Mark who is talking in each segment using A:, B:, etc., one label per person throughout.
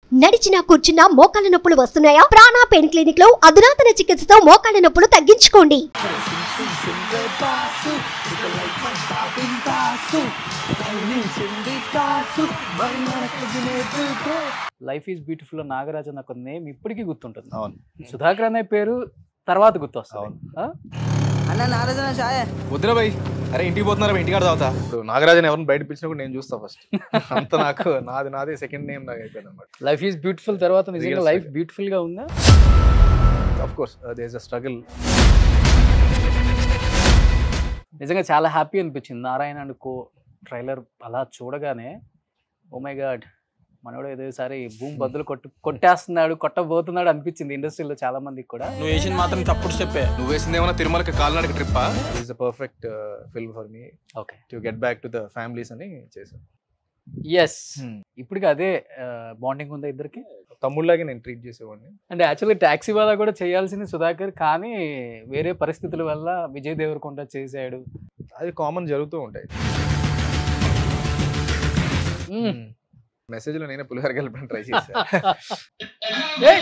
A: నడిచినా కూర్చున్నా మోకాళ్ళ నొప్పులు వస్తున్నాయా ప్రాణా పెయిన్ క్లినిక్ లో అధునాతన చికిత్సతో మోకాళ్ళ నొప్పులు తగ్గించుకోండి
B: లైఫ్ ఈజ్ బ్యూటిఫుల్ నాగరాజ్ అన్న ఒక నేమ్ ఇప్పటికీ గుర్తుంటుంది
C: అవును
B: సుధాకర్ అనే పేరు తర్వాత గుర్తొస్తుంది
C: అవును.
B: ఆ?
D: అన్న నారాజన షాయ్
C: వద్దురా భయ్ అరే ఇంటికి పోతున్నారా ఇంటికాడ తాగుతా ఇప్పుడు నాగరాజన్ ఎవరిని బయట పిలిచినా కూడా నేను చూస్తా ఫస్ట్ అంత నాకు నాది నాదే సెకండ్ నేమ్ నాకు అయిపోయింది అనమాట
B: లైఫ్ ఈజ్ బ్యూటిఫుల్ తర్వాత నిజంగా
C: Real
B: లైఫ్
C: struggle.
B: బ్యూటిఫుల్ గా ఉందా
C: of course there's a struggle
B: నిజంగా చాలా హ్యాపీ అనిపించింది నారాయణ అండ్ కో ట్రైలర్ అలా చూడగానే ఓ మై గాడ్ మనోడు ఏదోసారి భూమి బదులు కొట్టు కొట్టేస్తున్నాడు కొట్టబోతున్నాడు అనిపించింది ఇండస్ట్రీలో చాలా మందికి కూడా
E: నువ్వు వేసింది మాత్రం తప్పుడు చెప్పే
C: నువ్వు వేసింది ఏమన్నా తిరుమలకి కాలినాడకి ట్రిప్పా is a perfect film for me
B: okay
C: to get back to the families అని చేశాను
B: ఎస్ ఇప్పటికి అదే బాండింగ్ ఉందా ఇద్దరికి
C: తమ్ముళ్ళలాగే నేను ట్రీట్ చేసేవాడిని
B: అంటే యాక్చువల్లీ ట్యాక్సీ వాళ్ళ కూడా చేయాల్సింది సుధాకర్ కానీ వేరే పరిస్థితుల వల్ల విజయ్ దేవరకొండ చేశాడు
C: అది కామన్ జరుగుతూ ఉంటాయి మెసేజ్లో నేనే పులిహోర కలిపి ట్రై చేశాను
B: ఏయ్!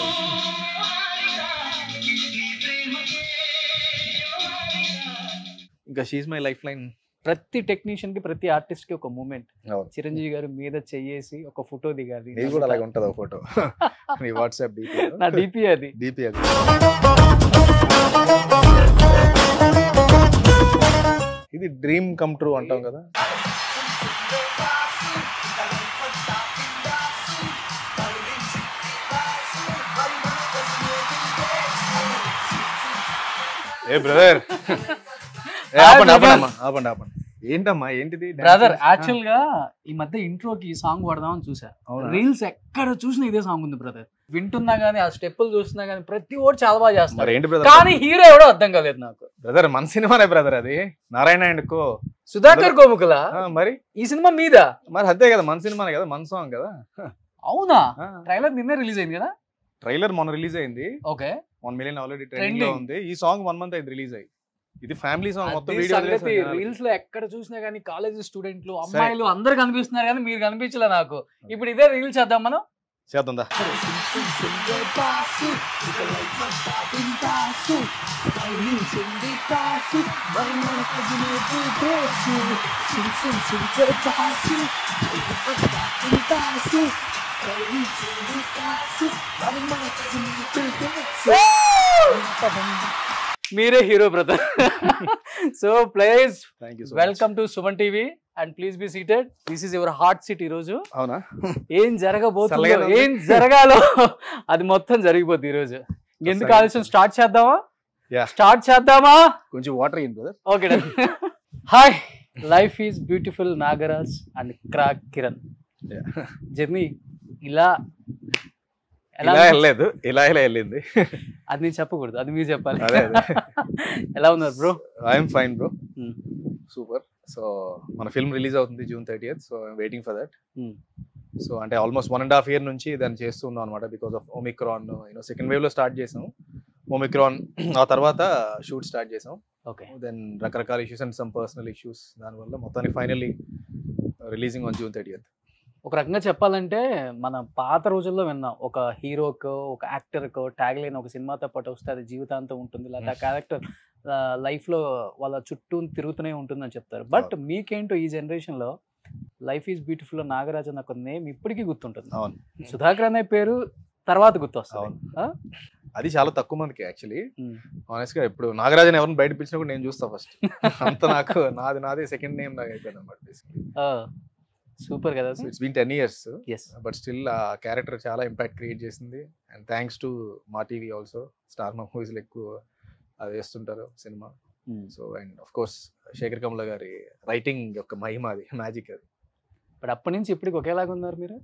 C: ఇంకా షీజ్ మై లైఫ్ లైన్
B: ప్రతి టెక్నీషియన్ కి ప్రతి ఆర్టిస్ట్ కి ఒక మూమెంట్ చిరంజీవి గారు మీద చెయ్యేసి ఒక ఫోటో దిగాలి
C: నీది కూడా అలాగే ఉంటుంది ఒక ఫోటో నీ వాట్సాప్ డీపీ
B: నా డిపి అది
C: డీపీ అది ఇది డ్రీమ్ కమ్ ట్రూ అంటాం కదా ఏ బ్రదర్ ఆపండి ఆపండి అమ్మా ఆపండి ఆపండి ఏంటమ్మా ఏంటిది
B: బ్రదర్ యాక్చువల్ గా ఈ మధ్య ఇంట్రోకి ఈ సాంగ్ వాడదామని చూసా
C: అవునా?
B: రీల్స్ ఎక్కడ చూసినా ఇదే సాంగ్ ఉంది బ్రదర్ వింటున్నా గానీ ఆ స్టెప్పులు చూస్తున్నా గానీ ప్రతి ఓడి చాలా బాగా
C: మరి
B: చేస్తారు
C: ఏంటి బ్రదర్
B: కానీ హీరో ఎవడో అర్థం కాలేదు నాకు
C: బ్రదర్ మన సినిమానే బ్రదర్ అది నారాయణ అండ్ కో
B: సుధాకర్ గోముకుల
C: ఆ, మరి
B: ఈ సినిమా మీద
C: మరి అంతే కదా మన సినిమానే కదా మన సాంగ్ కదా
B: అవునా ట్రైలర్ నిన్నే రిలీజ్ అయింది కదా
C: ట్రైలర్ మొన్న రిలీజ్ అయింది
B: okay
C: one million already trending లో
B: Trending.
C: ఉంది ఈ సాంగ్ వన్ మంత్ అయింది రిలీజ్ అయ్యి ఇది ఫ్యామిలీ సాంగ్ మొత్తం వీడియో
B: రీల్స్ లో ఎక్కడ చూసినా గానీ కాలేజ్ స్టూడెంట్లు అమ్మాయిలు అందరు కనిపిస్తున్నారు కానీ మీరు కనిపించలే నాకు ఇప్పుడు ఇదే రీల్ చేద్దాం మనం
C: చేద్దాం
B: మీరే hero brother so please
C: thank you
B: welcome to Suman TV and please be seated this is your hot seat ఈ రోజు
C: అవునా
B: ఏం జరగబోతుందో
C: చల్లగానే ఉంది.
B: ఏం జరగాలో అది మొత్తం జరిగిపోద్ది ఈ రోజు ఎందుకు
C: Silent.
B: ఆలస్యం స్టార్ట్ చేద్దామా
C: Yeah.
B: స్టార్ట్ చేద్దామా
C: కొంచెం వాటర్ అయ్యింది brother
B: okay hi life is beautiful Nagaraj and crack Kiran journey ఇలా ఎలా
C: ఇలా
B: ఉంది?
C: వెళ్ళలేదు ఇలా ఇలా వెళ్ళింది
B: అది నేను చెప్పకూడదు అది మీరు చెప్పాలి
C: అదే, అదే.
B: ఎలా ఉన్నారు bro
C: I'm fine bro super so మన ఫిల్మ్ రిలీజ్ అవుతుంది June thirtieth so I'm waiting for that
B: Hmm.
C: So అంటే almost one and half year నుంచి దాన్ని చేస్తున్నాం అనమాట because of Omicron you know second wave లో స్టార్ట్ చేసాం ఒమిక్రాన్ ఆ తర్వాత షూట్ స్టార్ట్ చేసాం
B: ఓకే
C: దెన్ రకరకాల issues and some personal issues దానివల్ల మొత్తానికి finally releasing on June thirtieth
B: ఒక రకంగా చెప్పాలంటే మన పాత రోజుల్లో విన్నాం ఒక హీరోకో ఒక యాక్టర్కో ట్యాగ్ లైన్ ఒక సినిమాతో పాటు వస్తే అది జీవితాంతం ఉంటుంది లేదా క్యారెక్టర్ లైఫ్ లో వాళ్ళ చుట్టూ తిరుగుతూనే ఉంటుందని చెప్తారు బట్ మీకేంటో ఈ జనరేషన్ లో లైఫ్ ఈజ్ బ్యూటిఫుల్ నాగరాజ్ అన్న ఒక నేమ్ ఇప్పటికీ గుర్తుంటుంది
C: అవును
B: సుధాకర్ అనే పేరు తర్వాత గుర్తొస్తుంది
C: అవును.
B: ఆ?
C: అది చాలా తక్కువ మందికి యాక్చువల్లీ
B: ఉమ్.
C: ఆనెస్ట్ గా ఇప్పుడు నాగరాజన్ ఎవరిని బయట పిలిచినా కూడా నేను చూస్తా ఫస్ట్ అంత నాకు నాది నాదే సెకండ్ నేమ్ నాకు అయిపోయింది అనమాట
B: ఆ. సూపర్ కదా
C: so it's been ten years
B: yes
C: but still ఆ క్యారెక్టర్ చాలా ఇంపాక్ట్ క్రియేట్ చేసింది and thanks to Maa TV also star Maa మూవీస్లో ఎక్కువ అది వేస్తుంటారు సినిమా so and of course Shekhar Kammula గారి రైటింగ్ యొక్క మహిమ అది మ్యాజిక్ అది
B: బట్ అప్పటి నుంచి ఇప్పటికి ఒకేలాగా ఉన్నారు మీరు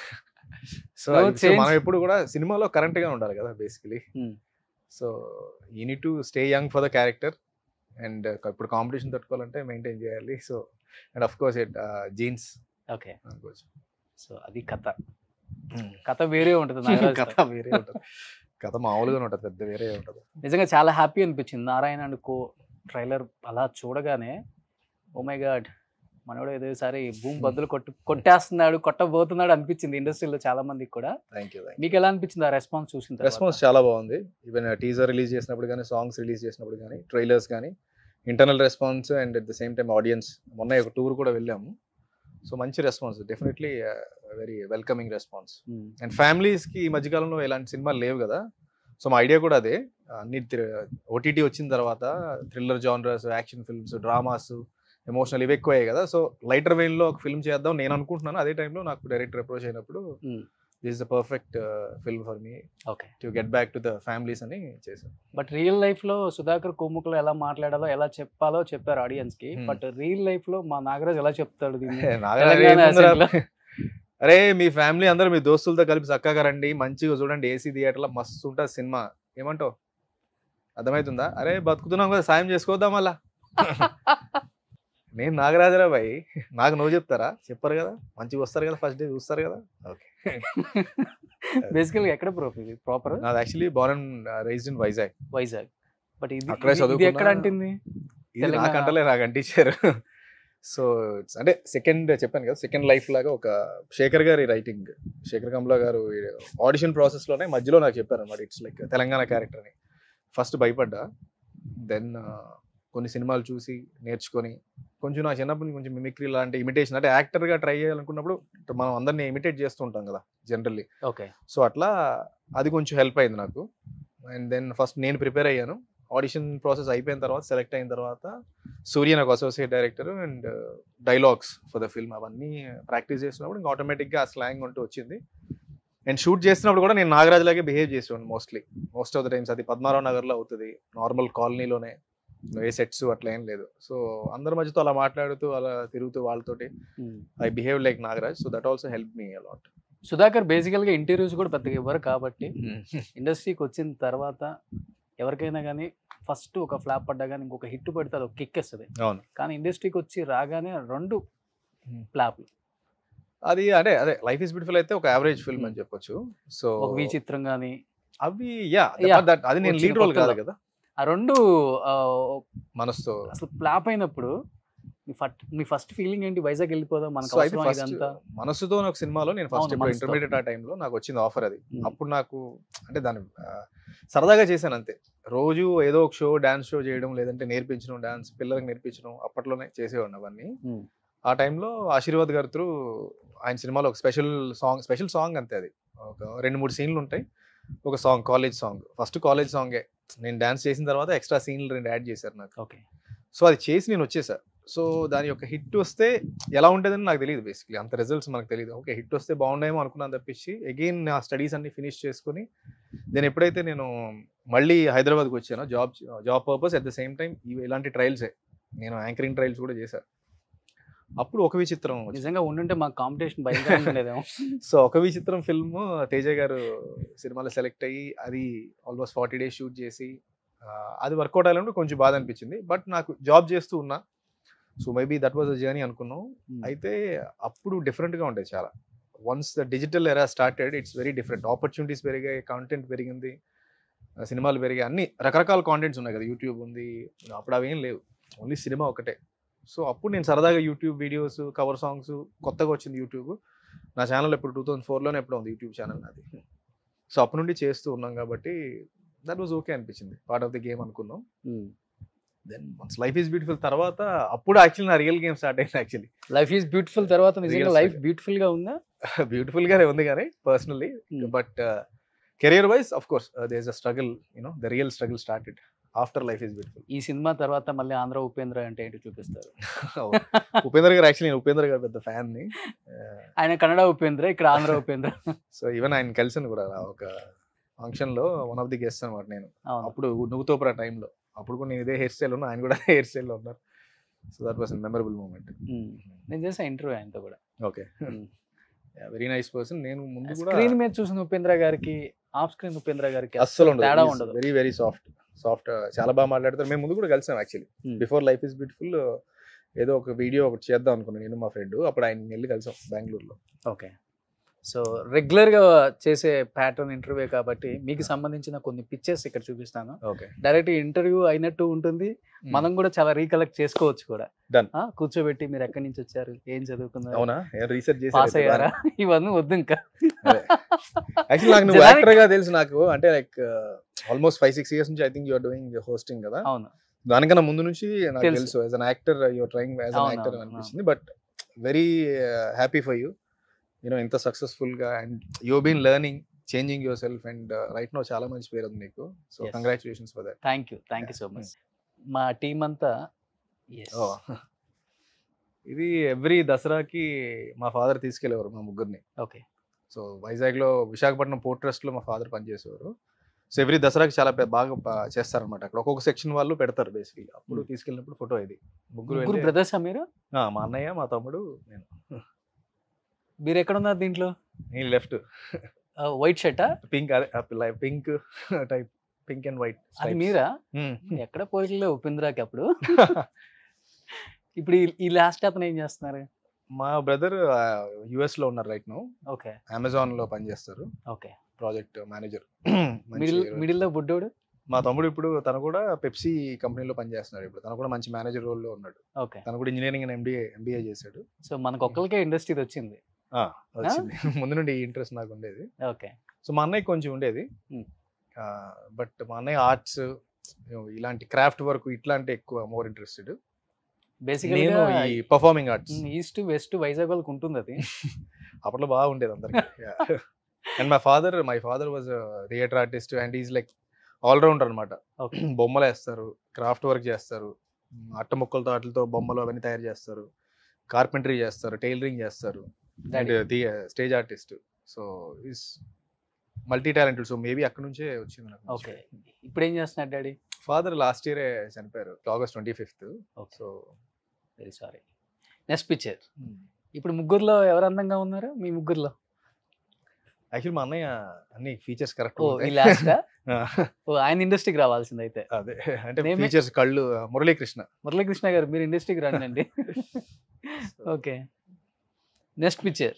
C: సో
B: No
C: అది- so
B: change.
C: మనం ఎప్పుడు కూడా సినిమాలో కరెంట్ గా ఉండాలి కదా basically
B: Hmm.
C: So unit to stay young for the character and ఇప్పుడు కాంపిటీషన్ తట్టుకోవాలంటే మెయింటైన్ చేయాలి so and of course it genes
B: okay
C: అనుకోవచ్చు
B: సో అది కథ కథ వేరే ఉంటుంది నాగరాజ్
C: కథ వేరే ఉంటుంది కథ మామూలుగానే ఉంటుంది పెద్ద వేరే ఉంటుంది
B: నిజంగా చాలా హ్యాపీ అనిపించింది నారాయణ అండ్ కో ట్రైలర్ అలా చూడగానే ఓ మై గాడ్ మనోడు ఏదోసారి భూమి బద్దులు కొట్టు కొట్టేస్తున్నాడు కొట్టబోతున్నాడు అనిపించింది ఇండస్ట్రీలో చాలా మందికి కూడా
C: థ్యాంక్ యూ
B: మీకు ఎలా అనిపించింది ఆ రెస్పాన్స్ చూసిన తర్వాత?
C: రెస్పాన్స్ చాలా బాగుంది ఈవెన్ టీజర్ రిలీజ్ చేసినప్పుడు కానీ సాంగ్స్ రిలీజ్ చేసినప్పుడు కానీ ట్రైలర్స్ కానీ internal response and at the same time audience మొన్న ఒక టూర్ కూడా వెళ్ళాము సో మంచి response definitely very welcoming response
B: um,
C: and ఫ్యామిలీస్కి ఈ మధ్యకాలంలో ఇలాంటి సినిమాలు లేవు కదా సో మా ఐడియా కూడా అదే అన్ని ఓటీటీ వచ్చిన తర్వాత thriller genres action films dramas emotional ఇవి ఎక్కువయ్యాయి కదా సో లైటర్ వెయిన్లో ఒక ఫిల్మ్ చేద్దాం నేను అనుకుంటున్నాను అదే టైంలో నాకు డైరెక్టర్ అప్రోచ్ అయినప్పుడు
B: um,
C: this the perfect film for me
B: okay
C: to get back to the families అని చేశాను
B: బట్ రియల్ లైఫ్ లో సుధాకర్ కొమ్ముకులో ఎలా మాట్లాడాలో ఎలా చెప్పాలో చెప్పారు ఆడియన్స్ కి
C: Hmm.
B: బట్ రియల్ లైఫ్ లో మా నాగరాజ్ ఎలా చెప్తాడు దీన్ని
C: నాగరాజు
B: తెలంగాణ
C: ఏముందిరా?
B: అసెంబ్లీలో.
C: అరే మీ ఫ్యామిలీ అందరూ మీ దోస్తులతో కలిపి చక్కగా రండి మంచిగా చూడండి ఏసీ థియేటర్లో మస్తు ఉంటుంది సినిమా ఏమంటావు అర్థమవుతుందా అరే బతుకుతున్నాం కదా సాయం చేసుకోవద్దాం మళ్ళా నేను నాగరాజరా బాయ్ నాకు నువ్వు చెప్తారా చెప్పరు కదా మంచిగా వస్తారు కదా ఫస్ట్ డే చూస్తారు కదా ఓకే
B: బేసికల్ గా ఎక్కడ ప్రూఫ్ ఇది ప్రాపర్
C: నాది actually born and raised in Vizag
B: Vizag but ఇది
C: అక్కడే
B: ఇది- ఇది
C: చదువుకున్నా.
B: ఎక్కడ అంటింది
C: ఇది
B: తెలంగాణ.
C: నాకు అంటలే నాకు అంటించారు సో ఇట్స్ అంటే సెకండ్ చెప్పాను కదా సెకండ్ లైఫ్ లాగా ఒక శేఖర్ గారి రైటింగ్ శేఖర్ కమలా గారు ఆడిషన్ ప్రాసెస్ లోనే మధ్యలో నాకు చెప్పారు అనమాట ఇట్స్ లైక్ తెలంగాణ క్యారెక్టర్ అని ఫస్ట్ భయపడ్డా దెన్ కొన్ని సినిమాలు చూసి నేర్చుకొని కొంచెం నా చిన్నప్పటి నుంచి కొంచెం మిమిక్రీ లాంటి ఇమిటేషన్ అంటే యాక్టర్ గా ట్రై చేయాలనుకున్నప్పుడు మనం అందరినీ ఇమిటేట్ చేస్తూ ఉంటాం కదా జనరల్లీ
B: ఓకే
C: సో అట్లా అది కొంచెం హెల్ప్ అయింది నాకు అండ్ దెన్ ఫస్ట్ నేను ప్రిపేర్ అయ్యాను ఆడిషన్ ప్రాసెస్ అయిపోయిన తర్వాత సెలెక్ట్ అయిన తర్వాత సూర్య నాకు associate director and dialogues for the film అవన్నీ ప్రాక్టీస్ చేసినప్పుడు ఇంకా ఆటోమేటిక్గా ఆ స్లాంగ్ అంటూ వచ్చింది అండ్ షూట్ చేసినప్పుడు కూడా నేను నాగరాజులాగే బిహేవ్ చేసేవాడిని mostly most of the times అది పద్మారావు నగర్లో అవుతుంది నార్మల్ కాలనీలోనే ఏ సెట్స్ అట్లా ఏం లేదు సో అందరి మధ్యతో అలా మాట్లాడుతూ అలా తిరుగుతూ వాళ్ళతోటి I behave like Nagaraj so that also help me a lot
B: Sudhakar basically గా ఇంటర్వ్యూస్ కూడా పెద్దగా ఇవ్వరు కాబట్టి ఇండస్ట్రీకి వచ్చిన తర్వాత ఎవరికైనా కానీ ఫస్ట్ ఒక ఫ్లాప్ పడ్డా కానీ ఇంకొక హిట్ పడితే అది ఒక కిక్ ఇస్తుంది
C: అవును
B: కానీ ఇండస్ట్రీకి వచ్చి రాగానే రెండు
C: Hmm.
B: ఫ్లాప్లు
C: అది అదే అదే లైఫ్ ఇస్ బ్యూటిఫుల్ అయితే ఒక యావరేజ్ ఫిల్మ్ అని చెప్పొచ్చు సో
B: ఒక విచిత్రం కానీ
C: అవి యా
B: Yeah.
C: అది నేను
B: వచ్చిన
C: లీడ్ రోల్ కాదు
B: కొత్తలో.
C: కదా
B: ఆ రెండు ఆ,
C: మనసుతో
B: అసలు ఫ్లాప్ అయినప్పుడు మీ ఫస్ట్ మీ ఫస్ట్ ఫీలింగ్ ఏంటి వైజాగ్ వెళ్ళిపోదాం మనకు
C: సో అయితే
B: అవసరం
C: ఫస్ట్
B: ఇదంతా
C: మనసుతో ఒక సినిమాలో నేను ఫస్ట్
B: అవును,
C: ఇప్పుడు
B: మనసుతో.
C: ఇంటర్మీడియట్ ఆ టైంలో నాకు వచ్చింది ఆఫర్ అది
B: Hmm.
C: అప్పుడు నాకు అంటే దాని ఆ, సరదాగా చేశాను అంతే రోజు ఏదో ఒక షో డాన్స్ షో చేయడం లేదంటే నేర్పించడం డాన్స్ పిల్లలకు నేర్పించడం అప్పట్లోనే చేసేవాడిని అవన్నీ
B: Hmm.
C: ఆ టైంలో ఆశీర్వాద్ గారి త్రూ ఆయన సినిమాలో ఒక స్పెషల్ సాంగ్ స్పెషల్ సాంగ్ అంతే అది ఒక రెండు మూడు సీన్లు ఉంటాయి ఒక song college song first college సాంగే నేను డాన్స్ చేసిన తర్వాత ఎక్స్ట్రా సీన్లు రెండు యాడ్ చేశారు నాకు
B: ఓకే
C: సో అది చేసి నేను వచ్చేసా సో దాని యొక్క హిట్ వస్తే ఎలా ఉంటుందని నాకు తెలియదు బేసిక్లీ అంత రిజల్ట్స్ మనకు తెలియదు ఓకే హిట్ వస్తే బాగుండేమో అనుకున్నాను తప్పించి అగైన్ నా స్టడీస్ అన్ని ఫినిష్ చేసుకుని నేను ఎప్పుడైతే నేను మళ్ళీ హైదరాబాద్కి వచ్చానో job job purpose at the same time ఇలాంటి ట్రయల్సే నేను యాంకరింగ్ ట్రయల్స్ కూడా చేశాను అప్పుడు ఒక విచిత్రం వచ్చింది.
B: నిజంగా ఉండుంటే మాకు కాంపిటీషన్ భయంకరంగా ఉండేదేమో
C: సో ఒక విచిత్రం ఫిల్మ్ తేజ గారు సినిమాలో సెలెక్ట్ అయ్యి అది ఆల్మోస్ట్ ఫార్టీ డేస్ షూట్ చేసి ఆ, అది వర్కౌట్ అయ్యాలంటే కొంచెం బాధ అనిపించింది బట్ నాకు జాబ్ చేస్తూ ఉన్నా so maybe that was a journey అనుకున్నాం అయితే అప్పుడు డిఫరెంట్గా ఉంటాయి చాలా once the digital era started it's very different opportunities పెరిగాయి కాంటెంట్ పెరిగింది ఆ, సినిమాలు పెరిగాయి అన్ని రకరకాల కాంటెంట్స్ ఉన్నాయి కదా యూట్యూబ్ ఉంది అప్పుడు అవేం లేవు ఓన్లీ సినిమా ఒకటే సో అప్పుడు నేను సరదాగా యూట్యూబ్ వీడియోస్ కవర్ సాంగ్స్ కొత్తగా వచ్చింది యూట్యూబ్ నా ఛానల్ ఇప్పుడు టూ థౌసండ్ ఫోర్లోనే ఎప్పుడు ఉంది యూట్యూబ్ ఛానల్ నాది సో అప్పటి నుండి చేస్తూ ఉన్నాం కాబట్టి దట్ వాజ్ ఓకే అనిపించింది పార్ట్ ఆఫ్ ద గేమ్ అనుకున్నాం then once life is beautiful తర్వాత అప్పుడు యాక్చువల్లీ నా రియల్ గేమ్ స్టార్ట్ అయింది యాక్చువల్లీ
B: లైఫ్ ఈజ్ బ్యూటిఫుల్ తర్వాత నిజంగా
C: Real
B: లైఫ్
C: struggle.
B: బ్యూటిఫుల్ గా ఉందా
C: బ్యూటిఫుల్ గానే ఉంది కానీ personally
B: Hmm.
C: But career wise of course there a struggle you know the real struggle started after life is beautiful
B: ఈ సినిమా తర్వాత మళ్ళీ ఆంధ్ర ఉపేంద్ర అంటే ఏంటి చూపిస్తారు
C: ఉపేంద్ర గారు యాక్చువల్లీ నేను ఉపేంద్ర గారు పెద్ద ఫ్యాన్ ని
B: ఆయన కన్నడ ఉపేంద్ర ఇక్కడ ఆంధ్ర ఉపేంద్ర
C: సో ఈవెన్ ఆయన కలిసాను కూడా నా ఒక ఫంక్షన్ లో వన్ ఆఫ్ ది గెస్ట్ అనమాట నేను
B: అవును
C: అప్పుడు నువ్వుతోపురా టైంలో అప్పుడు కూడా నేను ఇదే హెయిర్ స్టైల్ ఉన్నా ఆయన కూడా హెయిర్ స్టైల్ లో ఉన్నారు so that was memorable moment
B: um. నేను చేసా ఇంటర్వ్యూ ఆయనతో కూడా
C: okay
B: Hmm.
C: Very nice person నేను ముందు కూడా
B: స్క్రీన్ మీద చూసిన ఉపేంద్ర గారికి ఆఫ్ స్క్రీన్ ఉపేంద్ర గారికి
C: అస్సలు ఉండదు
B: తేడా ఉండదు
C: వెరీ వెరీ సాఫ్ట్ సాఫ్ట్ చాలా బాగా మాట్లాడతారు మేము ముందు కూడా కలిసాం actually
B: Hmm.
C: Before life is beautiful ఏదో ఒక వీడియో ఒకటి చేద్దాం అనుకున్నాను నేను మా ఫ్రెండ్ అప్పుడు ఆయన వెళ్ళి కలిసాం బెంగళూరులో
B: ఓకే సో రెగ్యులర్ గా చేసే ప్యాటర్న్ ఇంటర్వ్యూ కాబట్టి మీకు సంబంధించిన కొన్ని పిక్చర్స్ ఇక్కడ చూపిస్తాను
C: ఓకే
B: డైరెక్ట్ ఇంటర్వ్యూ అయినట్టు ఉంటుంది మనం కూడా చాలా రీకలెక్ట్ చేసుకోవచ్చు కూడా
C: Done.
B: ఆ, కూర్చోబెట్టి మీరు ఎక్కడి నుంచి వచ్చారు ఏం చదువుకున్నారు
C: అవునా రీసెర్చ్
B: పాస్
C: చేసి
B: అయ్యారా ఇవన్నీ వద్దు ఇంకా
C: యాక్చువల్లీ నాకు నువ్వు
B: జనానికి-
C: యాక్టర్ గా తెలుసు నాకు అంటే like almost five six years నుంచి I think you're doing hosting కదా
B: అవును
C: దానికన్నా ముందు నుంచి నాకు
B: తెలుసు.
C: తెలుసు as an actor your trying as an
B: అవును,
C: యాక్టర్
B: అవును,
C: అనిపిస్తుంది but very happy for you you know ఇంత సక్సెస్ఫుల్ గా and you been learning changing yourself and right no చాలా మంచి పేరు ఉంది నీకు సో
B: Yes.
C: Congratulations for that
B: thank you thank you so much మా టీం అంతా yes.
C: ఇది ఎవ్రీ దసరాకి మా ఫాదర్ తీసుకెళ్లేవారు మా ముగ్గురిని
B: ఓకే
C: సో వైజాగ్లో విశాఖపట్నం పోర్ట్ ట్రస్ట్లో మా ఫాదర్ పనిచేసేవారు సో ఎవ్రీ దసరాకి చాలా పె- బాగా ప- చేస్తారన్నమాట అక్కడ ఒక్కొక్క సెక్షన్ వాళ్ళు పెడతారు బేసిక్లీ అప్పుడు
B: Hmm.
C: తీసుకెళ్ళినప్పుడు ఫోటో ఇది ముగ్గురు
B: ముగ్గురు
C: వెళ్ళి-
B: బ్రదర్సా మీరు
C: ఆ, మా అన్నయ్య మా తమ్ముడు నేను
B: మీరు ఎక్కడ ఉన్నారు దీంట్లో
C: నేను లెఫ్ట్
B: వైట్ షర్టా
C: పింక్ అదే pink type pink and white
B: అది మీరా ఎక్కడ పోయిలే ఉపేంద్రాకి అప్పుడు ఇప్పుడు ఈ- ఈ లాస్ట్ అతను ఏం చేస్తున్నారు
C: మా బ్రదర్ యుఎస్ లో ఉన్నారు రైట్ నో
B: ఓకే
C: అమెజాన్ లో పనిచేస్తారు
B: okay
C: project manager
B: middle middle లో బుడ్డోడు
C: మా తమ్ముడు ఇప్పుడు తను కూడా పెప్సీ కంపెనీలో పనిచేస్తున్నాడు ఇప్పుడు తను కూడా మంచి మేనేజర్ రోల్ లో ఉన్నాడు
B: ఓకే
C: తను కూడా ఇంజనీరింగ్ అండ్ ఎంబీఏ ఎంబీఏ చేశాడు
B: సో మనకు ఒక్కరికే ఇండస్ట్రీ వచ్చింది
C: ఆ, వచ్చింది ముందు నుండి ఇంట్రెస్ట్ నాకు ఉండేది
B: ఓకే
C: సో మా అన్నయ్య కొంచెం ఉండేది
B: Hmm.
C: బట్ మా అన్నయ్య ఆర్ట్స్ ఇలాంటి క్రాఫ్ట్ వర్క్ ఇట్లాంటి ఎక్కువ మోర్ ఇంట్రెస్టెడ్ నేను
B: బేసికల్గా
C: ఈ performing arts
B: east west Vizag వాళ్ళకి ఉంటుంది అది
C: అప్పట్లో బాగుండేది అందరికి and my father my father was theatre artist and is like all rounder అనమాట
B: ఓకే
C: బొమ్మలు వేస్తారు క్రాఫ్ట్ వర్క్ చేస్తారు మ్, అట్ట ముక్కలతో వాటితో బొమ్మలు అవన్నీ తయారు చేస్తారు కార్పెంటరీ చేస్తారు టైలరింగ్ చేస్తారు and stage artist so is multi talented so maybe అక్కడ నుంచే వచ్చింది నాకు
B: ఓకే ఇప్పుడు ఏం చేస్తున్నారు డాడీ
C: ఫాదర్ లాస్ట్ ఇయరే చనిపోయారు August twenty fifth
B: okay
C: so
B: very sorry next picture ఇప్పుడు ముగ్గురులో ఎవరు అందంగా ఉన్నారు మీ ముగ్గురులో
C: యాక్చువల్లీ మా అన్నయ్య అన్ని ఫీచర్స్ కరెక్ట్
B: ఓ ఈ లాస్ట్ ఓ ఆయన ఇండస్ట్రీకి రావాల్సింది అయితే
C: అదే అంటే
B: Name it.
C: ఫీచర్స్ కళ్ళు మురళీకృష్ణ
B: మురళీకృష్ణ గారు మీరు ఇండస్ట్రీకి రండి ఓకే నెక్స్ట్ పిక్చర్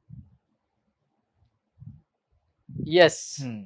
B: ఎస్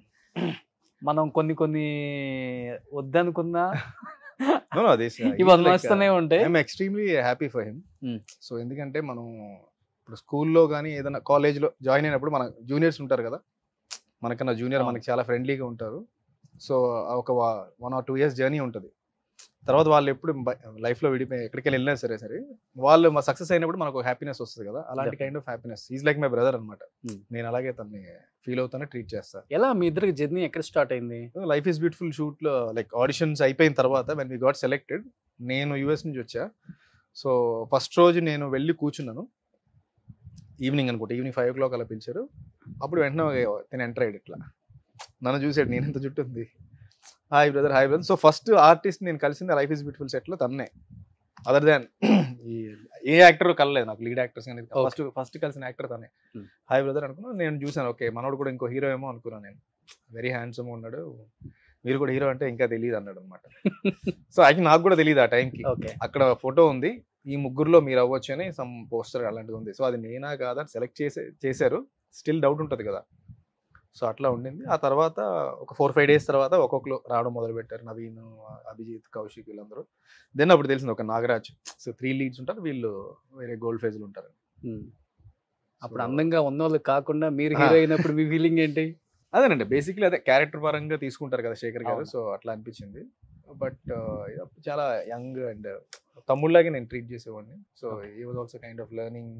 B: మనం కొన్ని కొన్ని వద్దనుకున్నా
C: No, no, this, uh,
B: ఇవి
C: he's like,
B: వస్తూనే
C: uh,
B: ఉంటాయి
C: I'm extremely happy for him
B: Hmm.
C: So ఎందుకంటే మనం ఇప్పుడు స్కూల్లో కానీ ఏదైనా కాలేజ్లో జాయిన్ అయినప్పుడు మన జూనియర్స్ ఉంటారు కదా మనకన్నా జూనియర్
B: అవును.
C: మనకి చాలా ఫ్రెండ్లీగా ఉంటారు సో ఒక one or two years journey ఉంటుంది తర్వాత వాళ్ళు ఎప్పుడు లైఫ్లో విడిపోయి ఎక్కడికి వెళ్ళినా సరే సరే వాళ్ళు మా సక్సెస్ అయినప్పుడు మనకు హ్యాపీనెస్ వస్తుంది కదా అలాంటి kind of happiness is like my brother అనమాట
B: Hmm.
C: నేను అలాగే తన్ని ఫీల్ అవుతానే ట్రీట్ చేస్తాను
B: ఎలా మీ ఇద్దరికి జర్నీ ఎక్కడ స్టార్ట్ అయింది
C: లైఫ్ ఈస్ బ్యూటిఫుల్ షూట్ లో లైక్ ఆడిషన్స్ అయిపోయిన తర్వాత వెన్ వి గాట్ సెలెక్టెడ్ నేను యుఎస్ నుంచి వచ్చా సో ఫస్ట్ రోజు నేను వెళ్ళి కూర్చున్నాను ఈవినింగ్ అనుకుంటా ఈవినింగ్ ఫైవ్ ఓ క్లాక్ అలా పిలిచారు అప్పుడు వెంటనే నేను ఎంటర్ అయ్యాడు ఇట్లా నన్ను చూసాడు నేను ఎంత జుట్టు ఉంది hi brother hi brother so first artist నేను కలిసింది లైఫ్ ఈస్ బ్యూటిఫుల్ సెట్లో తన్నే అదర్ దాన్ ఈ ఏ యాక్టర్ కలలేదు నాకు లీడ్ యాక్టర్స్ కానీ ఫస్ట్ ఫస్ట్ కలిసిన యాక్టర్ తనే
B: Hmm.
C: హాయ్ బ్రదర్ అనుకున్నా నేను చూసాను ఓకే మనోడు కూడా ఇంకో హీరో ఏమో అనుకున్నాను నేను వెరీ హ్యాండ్సమ్ ఉన్నాడు మీరు కూడా హీరో అంటే ఇంకా తెలియదు అన్నాడు అనమాట సో అది నాకు కూడా తెలియదు ఆ టైంకి
B: ఓకే
C: అక్కడ ఫోటో ఉంది ఈ ముగ్గురులో మీరు అవ్వచ్చు అని సమ్ పోస్టర్ అలాంటిది ఉంది సో అది నేనా కాదా సెలెక్ట్ చేసే చేశారు స్టిల్ డౌట్ ఉంటుంది కదా సో అట్లా ఉండింది ఆ తర్వాత ఒక ఫోర్ ఫైవ్ డేస్ తర్వాత ఒక్కొక్కరు రావడం మొదలు పెట్టారు నవీన్ అభిజిత్ కౌశిక్ వీళ్ళందరూ దెన్ అప్పుడు తెలిసింది ఒక నాగరాజ్ సో త్రీ లీడ్స్ ఉంటారు వీళ్ళు వేరే గోల్డ్ ఫేజ్లు ఉంటారు
B: అప్పుడు
C: So,
B: అందంగా ఉన్న వాళ్ళు కాకుండా మీరు
C: ఆ.
B: హీరో అయినప్పుడు మీ ఫీలింగ్ ఏంటి
C: అదేనండి బేసిక్లీ అదే క్యారెక్టర్ పరంగా తీసుకుంటారు కదా శేఖర్ గారు
B: అవును.
C: సో అట్లా అనిపించింది బట్ చాలా యంగ్ అండ్ తమ్ముళ్ళలాగే నేను ట్రీట్ చేసేవాడిని సో ఈ was also kind of learning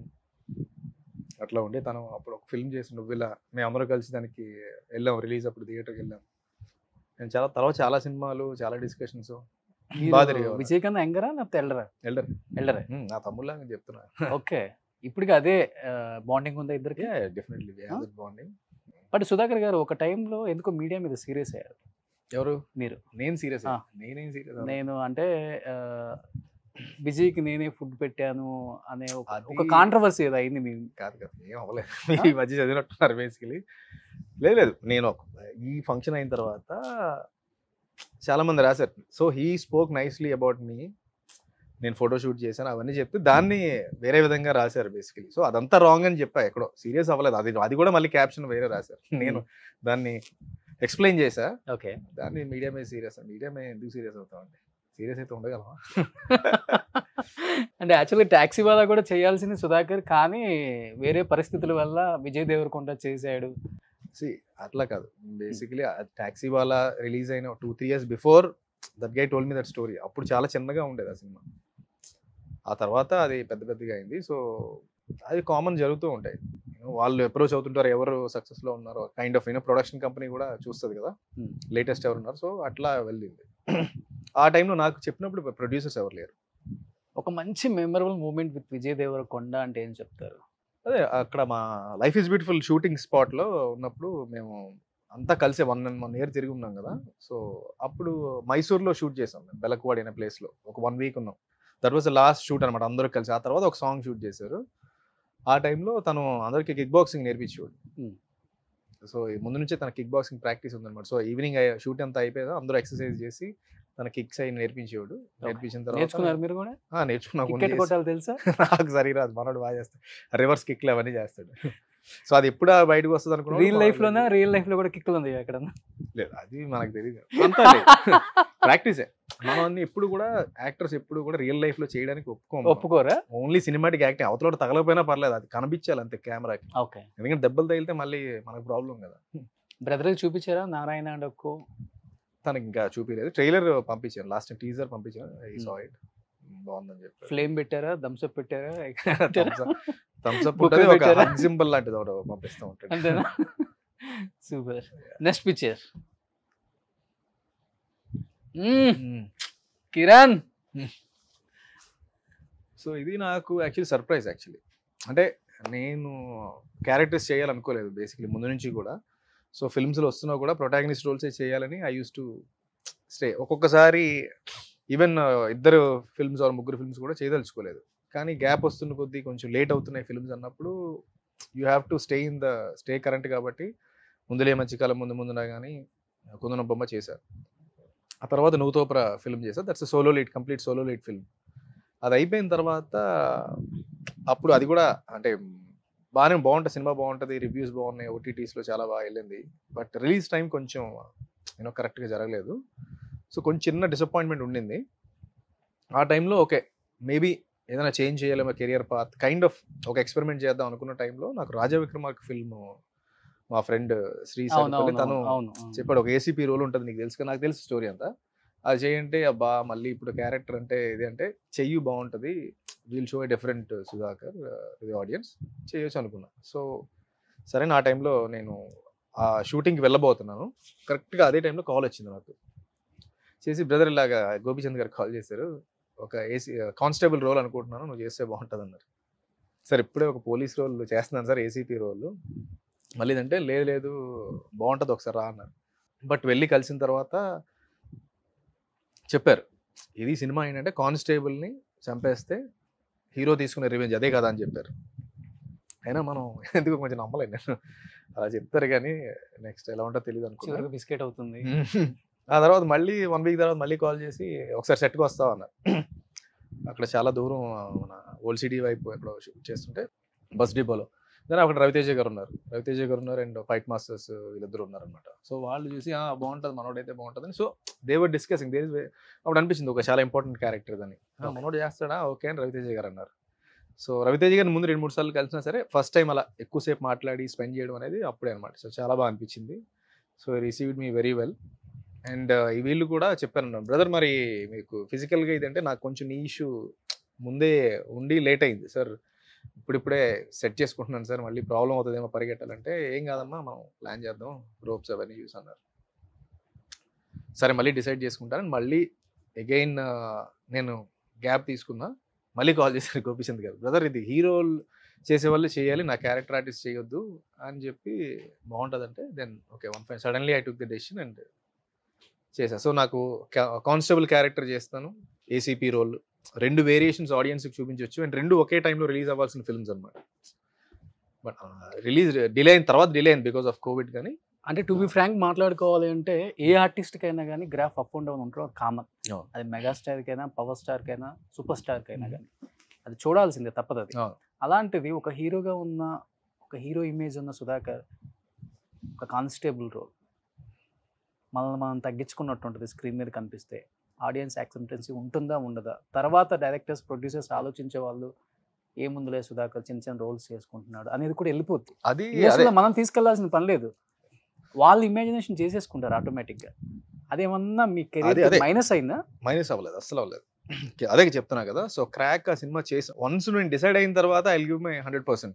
C: అట్లా ఉండే తను అప్పుడు ఒక ఫిల్మ్ చేసి నువ్వు ఇలా మేము అందరూ కలిసి దానికి వెళ్ళాం రిలీజ్ అప్పుడు థియేటర్కి వెళ్ళాం నేను చాలా తర్వాత చాలా సినిమాలు చాలా డిస్కషన్స్
B: మీరు
C: బాగా తిరిగేవారు.
B: విజయకాంత్ యంగరా లేకపోతే ఎల్డరా
C: ఎల్డర్
B: ఎల్డరే
C: నా తమ్ముళ్ళగా చెప్తున్నా
B: ఓకే ఇప్పటికి అదే బాండింగ్ ఉందా ఇద్దరికి
C: డెఫినెట్లీ బాండింగ్
B: బట్ సుధాకర్ గారు ఒక టైంలో ఎందుకో మీడియా మీద సీరియస్ అయ్యారు
C: ఎవరు
B: మీరు
C: నేను సీరియస్
B: ఆ.
C: నేనేం సీరియస్
B: నేను అంటే ఆ, విజయ్కి నేనే ఫుడ్ పెట్టాను అనే ఒక-
C: అది-
B: ఒక కాంట్రవర్సీ ఏదో అయింది మీ
C: కాదు కాదు ఏం అవ్వలేదు ఈ మధ్య చదివినట్టున్నారు బేసికలీ లేదు లేదు నేను ఒక- ఈ ఫంక్షన్ అయిన తర్వాత చాలా మంది రాశారు so he spoke nicely about me నేను ఫోటో షూట్ చేశాను అవన్నీ చెప్తే దాన్ని వేరే విధంగా రాశారు బేసికలీ సో అదంతా రాంగ్ అని చెప్పా ఎక్కడో సీరియస్ అవ్వలేదు అది అది కూడా మళ్ళీ క్యాప్షన్ వేరే రాశారు నేను దాన్ని ఎక్స్ప్లెయిన్ చేశా
B: ఓకే
C: దాన్ని మీడియా మీద సీరియస్ మీడియా మీద ఎందుకు సీరియస్ అవుతామండి సీరియస్ అయితే ఉండగలమా
B: అంటే యాక్చువల్గా ట్యాక్సీ వాళ్ళ కూడా చేయాల్సింది సుధాకర్ కానీ వేరే పరిస్థితుల వల్ల విజయ్ దేవరకొండ చేశాడు
C: సి అట్లా కాదు బేసికలీ టాక్సీ వాళ్ళ రిలీజ్ అయిన two three years before that guy told me that story అప్పుడు చాలా చిన్నగా ఉండేది ఆ సినిమా ఆ తర్వాత అది పెద్ద పెద్దగా అయింది సో అది కామన్ జరుగుతూ ఉంటాయి You know, వాళ్ళు అప్రోచ్ అవుతుంటారు ఎవరు సక్సెస్ లో ఉన్నారో kind of you know production company కూడా చూస్తుంది కదా
B: Hmm.
C: లేటెస్ట్ ఎవరు ఉన్నారు సో అట్లా వెళ్ళింది ఆ టైంలో నాకు చెప్పినప్పుడు ప్రొడ్యూసర్స్ ఎవరు లేరు
B: ఒక మంచి memorable moment with Vijay Deverakonda అంటే ఏం చెప్తారు
C: అదే అక్కడ మా life is beautiful shooting spot లో ఉన్నప్పుడు మేము అంతా కలిసి వన్ వన్ ఇయర్ తిరిగి ఉన్నాం కదా సో అప్పుడు మైసూర్లో షూట్ చేసాం మేము బెలక్వాడి అనే place లో ఒక వన్ వీక్ ఉన్నాం దట్ వాజ్ లాస్ట్ షూట్ అనమాట అందరూ కలిసి ఆ తర్వాత ఒక సాంగ్ షూట్ చేశారు ఆ టైంలో తను అందరికి కిక్ బాక్సింగ్ నేర్పించేవాడు
B: Hmm.
C: సో ముందు నుంచే తన కిక్ బాక్సింగ్ ప్రాక్టీస్ ఉందన్నమాట సో ఈవినింగ్ షూట్ అంతా అయిపోయిందా అందరూ ఎక్సర్సైజ్ చేసి తన కిక్స్ అయి నేర్పించేవాడు నేర్పించిన తర్వాత
B: నేర్చుకున్నారు మీరు కూడా
C: ఆ, నేర్చుకున్నా కొన్ని
B: టికెట్
C: చేసి.
B: కొట్టాలి తెలుసా
C: నాకు సరిరాదు మనోడు బాగా చేస్తాడు రివర్స్ కిక్లు అవన్నీ చేస్తాడు సో అది ఎప్పుడు బయటకు వస్తుంది అనుకున్నా
B: రియల్ లైఫ్ లోనా రియల్ లైఫ్ లో కూడా కిక్కులు ఉంది అక్కడ
C: లేదు అది మనకు తెలియదు అంతా ప్రాక్టీసే మనం అన్ని ఎప్పుడు కూడా యాక్టర్స్ ఎప్పుడు కూడా రియల్ లైఫ్ లో చేయడానికి ఒప్పుకోము
B: ఒప్పుకోరా
C: ఓన్లీ సినిమాటిక్ యాక్టింగ్ అవతల తగలపోయినా పర్లేదు అది కనిపించాలి అంతే కెమెరాకి
B: ఓకే
C: ఎందుకంటే దెబ్బలు తగిలితే మళ్ళీ మనకు ప్రాబ్లం కదా
B: బ్రదర్ చూపించారా నారాయణ అండ్ ఒక్కు
C: తనకి ఇంకా చూపించలేదు ట్రైలర్ పంపించాను లాస్ట్ టీజర్ పంపించాను ఈ
B: Hmm.
C: సా ఇట్ బాగుందని చెప్పి
B: ఫ్లేమ్ పెట్టారా థమ్స్ అప్ పెట్టారా
C: థమ్స్ అప్
B: Book
C: ఉంటుంది ఒక
B: పెట్టారా?
C: హగ్ సింబల్ లాంటిది ఒకటి పంపిస్తూ ఉంటాడు
B: అంతేనా super next picture
C: Hmm.
B: Kiran
C: so ఇది నాకు యాక్చువల్లీ సర్ప్రైజ్ యాక్చువల్లీ అంటే నేను క్యారెక్టర్స్ చేయాలనుకోలేదు బేసిక్లీ ముందు నుంచి కూడా సో ఫిల్మ్స్లో వస్తున్నా కూడా ప్రొటాగనిస్ట్ రోల్సే చేయాలని ఐ యూస్ టు స్టే ఒక్కొక్కసారి ఈవెన్ ఇద్దరు ఫిల్మ్స్ ఆర్ ముగ్గురు ఫిల్మ్స్ కూడా చేయదలుచుకోలేదు కానీ గ్యాప్ వస్తున్న కొద్దీ కొంచెం లేట్ అవుతున్నాయి ఫిల్మ్స్ అన్నప్పుడు you have to stay in the stay current కాబట్టి ముందులే మధ్యకాలం ముందు ముందున కానీ కుందన బొమ్మ చేశారు ఆ తర్వాత నూతోప్ర ఫిల్మ్ చేశారు that's solo lead complete solo lead film అది అయిపోయిన తర్వాత అప్పుడు అది కూడా అంటే బాగానే బాగుంటుంది సినిమా బాగుంటుంది రివ్యూస్ బాగున్నాయి ఓటీటీస్లో చాలా బాగా వెళ్ళింది బట్ రిలీజ్ టైం కొంచెం యూనో కరెక్ట్గా జరగలేదు సో కొంచెం చిన్న డిసప్పాయింట్మెంట్ ఉండింది ఆ టైంలో ఓకే మేబీ ఏదైనా చేంజ్ చేయాలేమో కెరియర్ పాత్ కైండ్ ఆఫ్ ఒక ఎక్స్పెరిమెంట్ చేద్దాం అనుకున్న టైంలో నాకు రాజా విక్రమార్క ఫిల్మ్ మా ఫ్రెండ్ శ్రీ
B: అవును
C: సరిపల్లి తను
B: అవును అవును అవును.
C: చెప్పాడు ఒక ఏసీపీ రోల్ ఉంటుంది నీకు తెలుసు కదా, నాకు తెలుసు స్టోరీ అంతా అది చేయంటే అబ్బా మళ్ళీ ఇప్పుడు క్యారెక్టర్ అంటే ఇది అంటే చెయ్యి బాగుంటుంది వీల్ షో డిఫరెంట్ సుధాకర్ ఇది ఆడియన్స్ చేయొచ్చు అనుకున్నా సో సరే నా టైంలో నేను ఆ షూటింగ్కి వెళ్ళబోతున్నాను కరెక్ట్గా అదే టైంలో కాల్ వచ్చింది నాకు చేసి బ్రదర్ ఇలాగా గోపిచంద్ గారు కాల్ చేశారు ఒక ఏసీ కానిస్టేబుల్ రోల్ అనుకుంటున్నాను నువ్వు చేస్తే బాగుంటుంది అన్నారు సార్ ఇప్పుడే ఒక పోలీస్ రోల్ చేస్తున్నాను సార్ ఏసీపీ రోల్ మళ్ళీ అంటే లేదు లేదు బాగుంటుంది ఒకసారి రా అన్నారు బట్ వెళ్ళి కలిసిన తర్వాత చెప్పారు ఇది సినిమా ఏంటంటే కానిస్టేబుల్ని చంపేస్తే హీరో తీసుకునే రివెంజ్ అదే కదా అని చెప్పారు అయినా మనం ఎందుకు కొంచెం నమ్మలేదు నేను అలా చెప్తారు కానీ నెక్స్ట్ ఎలా ఉంటుందో తెలియదు అనుకున్నాను
B: చివరికి బిస్కెట్ అవుతుంది
C: ఆ తర్వాత మళ్ళీ వన్ వీక్ తర్వాత మళ్ళీ కాల్ చేసి ఒకసారి సెట్కి వస్తావు అన్నారు అక్కడ చాలా దూరం మన ఓల్డ్ సిటీ వైపు ఎక్కడో షూట్ చేస్తుంటే బస్ డిపోలో దాని అక్కడ రవితేజ గారు ఉన్నారు రవితేజ గారు ఉన్నారు అండ్ ఫైట్ మాస్టర్స్ వీళ్ళిద్దరు ఉన్నారనమాట సో వాళ్ళు చూసి "ఆ, బాగుంటుంది మనోడైతే బాగుంటుంది సో దేవర్ డిస్కసింగ్ దే అప్పుడు అనిపించింది ఒక చాలా ఇంపార్టెంట్ క్యారెక్టర్ అని "ఆ, మనోడు చేస్తాడా ఓకే అని రవితేజ గారు అన్నారు సో రవితేజ గారిని ముందు రెండు మూడు సార్లు కలిసినా సరే ఫస్ట్ టైం అలా ఎక్కువసేపు మాట్లాడి స్పెండ్ చేయడం అనేది అప్పుడే అనమాట సో చాలా బాగా అనిపించింది so received me very well and వీళ్ళు కూడా చెప్పాను బ్రదర్ మరి మీకు ఫిజికల్గా ఇది అంటే నాకు కొంచెం నీ ఇష్యూ ముందే ఉండి లేట్ అయింది సార్ ఇప్పుడిప్పుడే సెట్ చేసుకుంటున్నాను సార్ మళ్ళీ ప్రాబ్లం అవుతుందేమో పరిగెట్టాలంటే ఏం కాదమ్మా మనం ప్లాన్ చేద్దాం రోప్స్ అవన్నీ యూస్ అన్నారు సరే మళ్ళీ డిసైడ్ చేసుకుంటాను మళ్ళీ అగైన్ నేను గ్యాప్ తీసుకున్నా మళ్ళీ కాల్ చేశారు గోపిచంద్ గారు బ్రదర్ ఇది హీరో చేసేవాళ్ళు చేయాలి నా క్యారెక్టర్ ఆర్టిస్ట్ చేయొద్దు అని చెప్పి బాగుంటుందంటే then okay one five suddenly I took the decision and చేశా సో నాకు కానిస్టేబుల్ క్యారెక్టర్ చేస్తాను ఏసీపీ రోల్ రెండు వేరియేషన్స్ ఆడియన్స్కి చూపించవచ్చు అండ్ రెండు ఒకే టైంలో రిలీజ్ అవ్వాల్సిన ఫిల్మ్స్ అనమాట బట్ రిలీజ్ డిలే అయిన తర్వాత డిలే అయింది బికాస్ ఆఫ్ కోవిడ్ కానీ
B: అంటే టు బి ఫ్రాంక్ మాట్లాడుకోవాలి అంటే ఏ ఆర్టిస్ట్ కైనా కానీ గ్రాఫ్ అప్ అండ్ డౌన్ ఉంటాం కామన్
C: అవును.
B: అది మెగాస్టార్ కైనా పవర్ స్టార్ కైనా సూపర్ స్టార్ కైనా కానీ అది చూడాల్సిందే తప్పదు అది
C: అవును.
B: అలాంటిది ఒక హీరోగా ఉన్న ఒక హీరో ఇమేజ్ ఉన్న సుధాకర్ ఒక కానిస్టేబుల్ రోల్ మనల్ని మనం తగ్గించుకున్నట్టు ఉంటుంది స్క్రీన్ మీద కనిపిస్తే ఆడియన్స్ యాక్సెప్టెన్సీ ఉంటుందా ఉండదా తర్వాత డైరెక్టర్స్ ప్రొడ్యూసర్స్ ఆలోచించే వాళ్ళు ఏముందులే సుధాకర్ చిన్న చిన్న రోల్స్ చేసుకుంటున్నాడు అనేది కూడా వెళ్ళిపోద్ది
C: అది
B: Initially
C: అదే
B: మనం తీసుకెళ్లాల్సిన పని లేదు వాళ్ళు ఇమాజినేషన్ చేసేసుకుంటారు ఆటోమేటిక్ గా అదేమన్నా మీ
C: అదే,
B: కెరీర్
C: అదే.
B: మైనస్ అయిందా
C: మైనస్ అవ్వలేదు అస్సలు అవ్వలేదు అదే చెప్తున్నా కదా సో క్రాక్ ఆ సినిమా చేసి వన్స్ నేను డిసైడ్ అయిన తర్వాత I give my hundred percent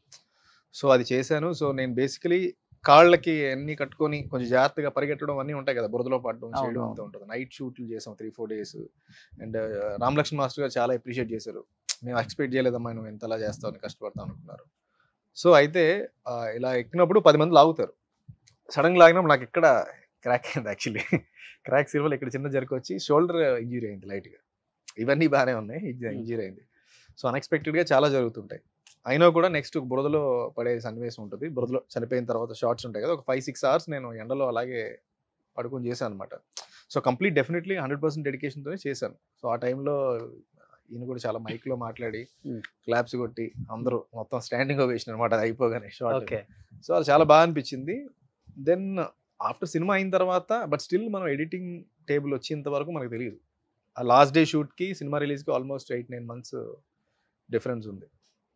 C: so అది చేశాను సో నేను బేసికలీ కాళ్ళకి అన్ని కట్టుకొని కొంచెం జాగ్రత్తగా పరిగెట్టడం అన్నీ ఉంటాయి కదా బురదలో పడడం
B: అవును,
C: చేయడం
B: అవును.
C: అంతా ఉంటుంది నైట్ షూట్లు చేసాం three four days and Ram Lakshman master garu చాలా అప్రిషియేట్ చేశారు మేము ఎక్స్పెక్ట్ చేయలేదమ్మా నువ్వు ఎంతలా చేస్తావు కష్టపడతావు అనుకున్నారు సో అయితే ఆ, ఇలా ఎక్కినప్పుడు పది మంది లాగుతారు సడన్ లాగినప్పుడు నాకు ఇక్కడ క్రాక్ అయింది యాక్చువల్లీ క్రాక్ సిల్వర్ ఇక్కడ చిన్న జరకు వచ్చి షోల్డర్ ఇంజురీ అయింది లైట్గా ఇవన్నీ బాగానే ఉన్నాయి ఇంజురీ అయింది సో అన్ఎక్స్పెక్టెడ్గా చాలా జరుగుతుంటాయి అయినా కూడా నెక్స్ట్ బురదలో పడే సన్నివేశం ఉంటుంది బురదలో చనిపోయిన తర్వాత షార్ట్స్ ఉంటాయి కదా ఒక ఫైవ్ సిక్స్ అవర్స్ నేను ఎండలో అలాగే పడుకొని చేశాను అనమాట so complete definitely hundred percent డెడికేషన్తోనే చేశాను సో ఆ టైంలో ఈయన కూడా చాలా మైక్లో మాట్లాడి
B: Hmm.
C: క్లాప్స్ కొట్టి అందరూ మొత్తం స్టాండింగ్ ఓవేషన్ అనమాట అది అయిపోగానే షార్ట్
B: ఓకే
C: సో అది చాలా బాగా అనిపించింది దెన్ ఆఫ్టర్ సినిమా అయిన తర్వాత బట్ స్టిల్ మనం ఎడిటింగ్ టేబుల్ వచ్చేంత వరకు మనకు తెలియదు ఆ లాస్ట్ డే షూట్కి సినిమా రిలీజ్కి almost eight nine months difference ఉంది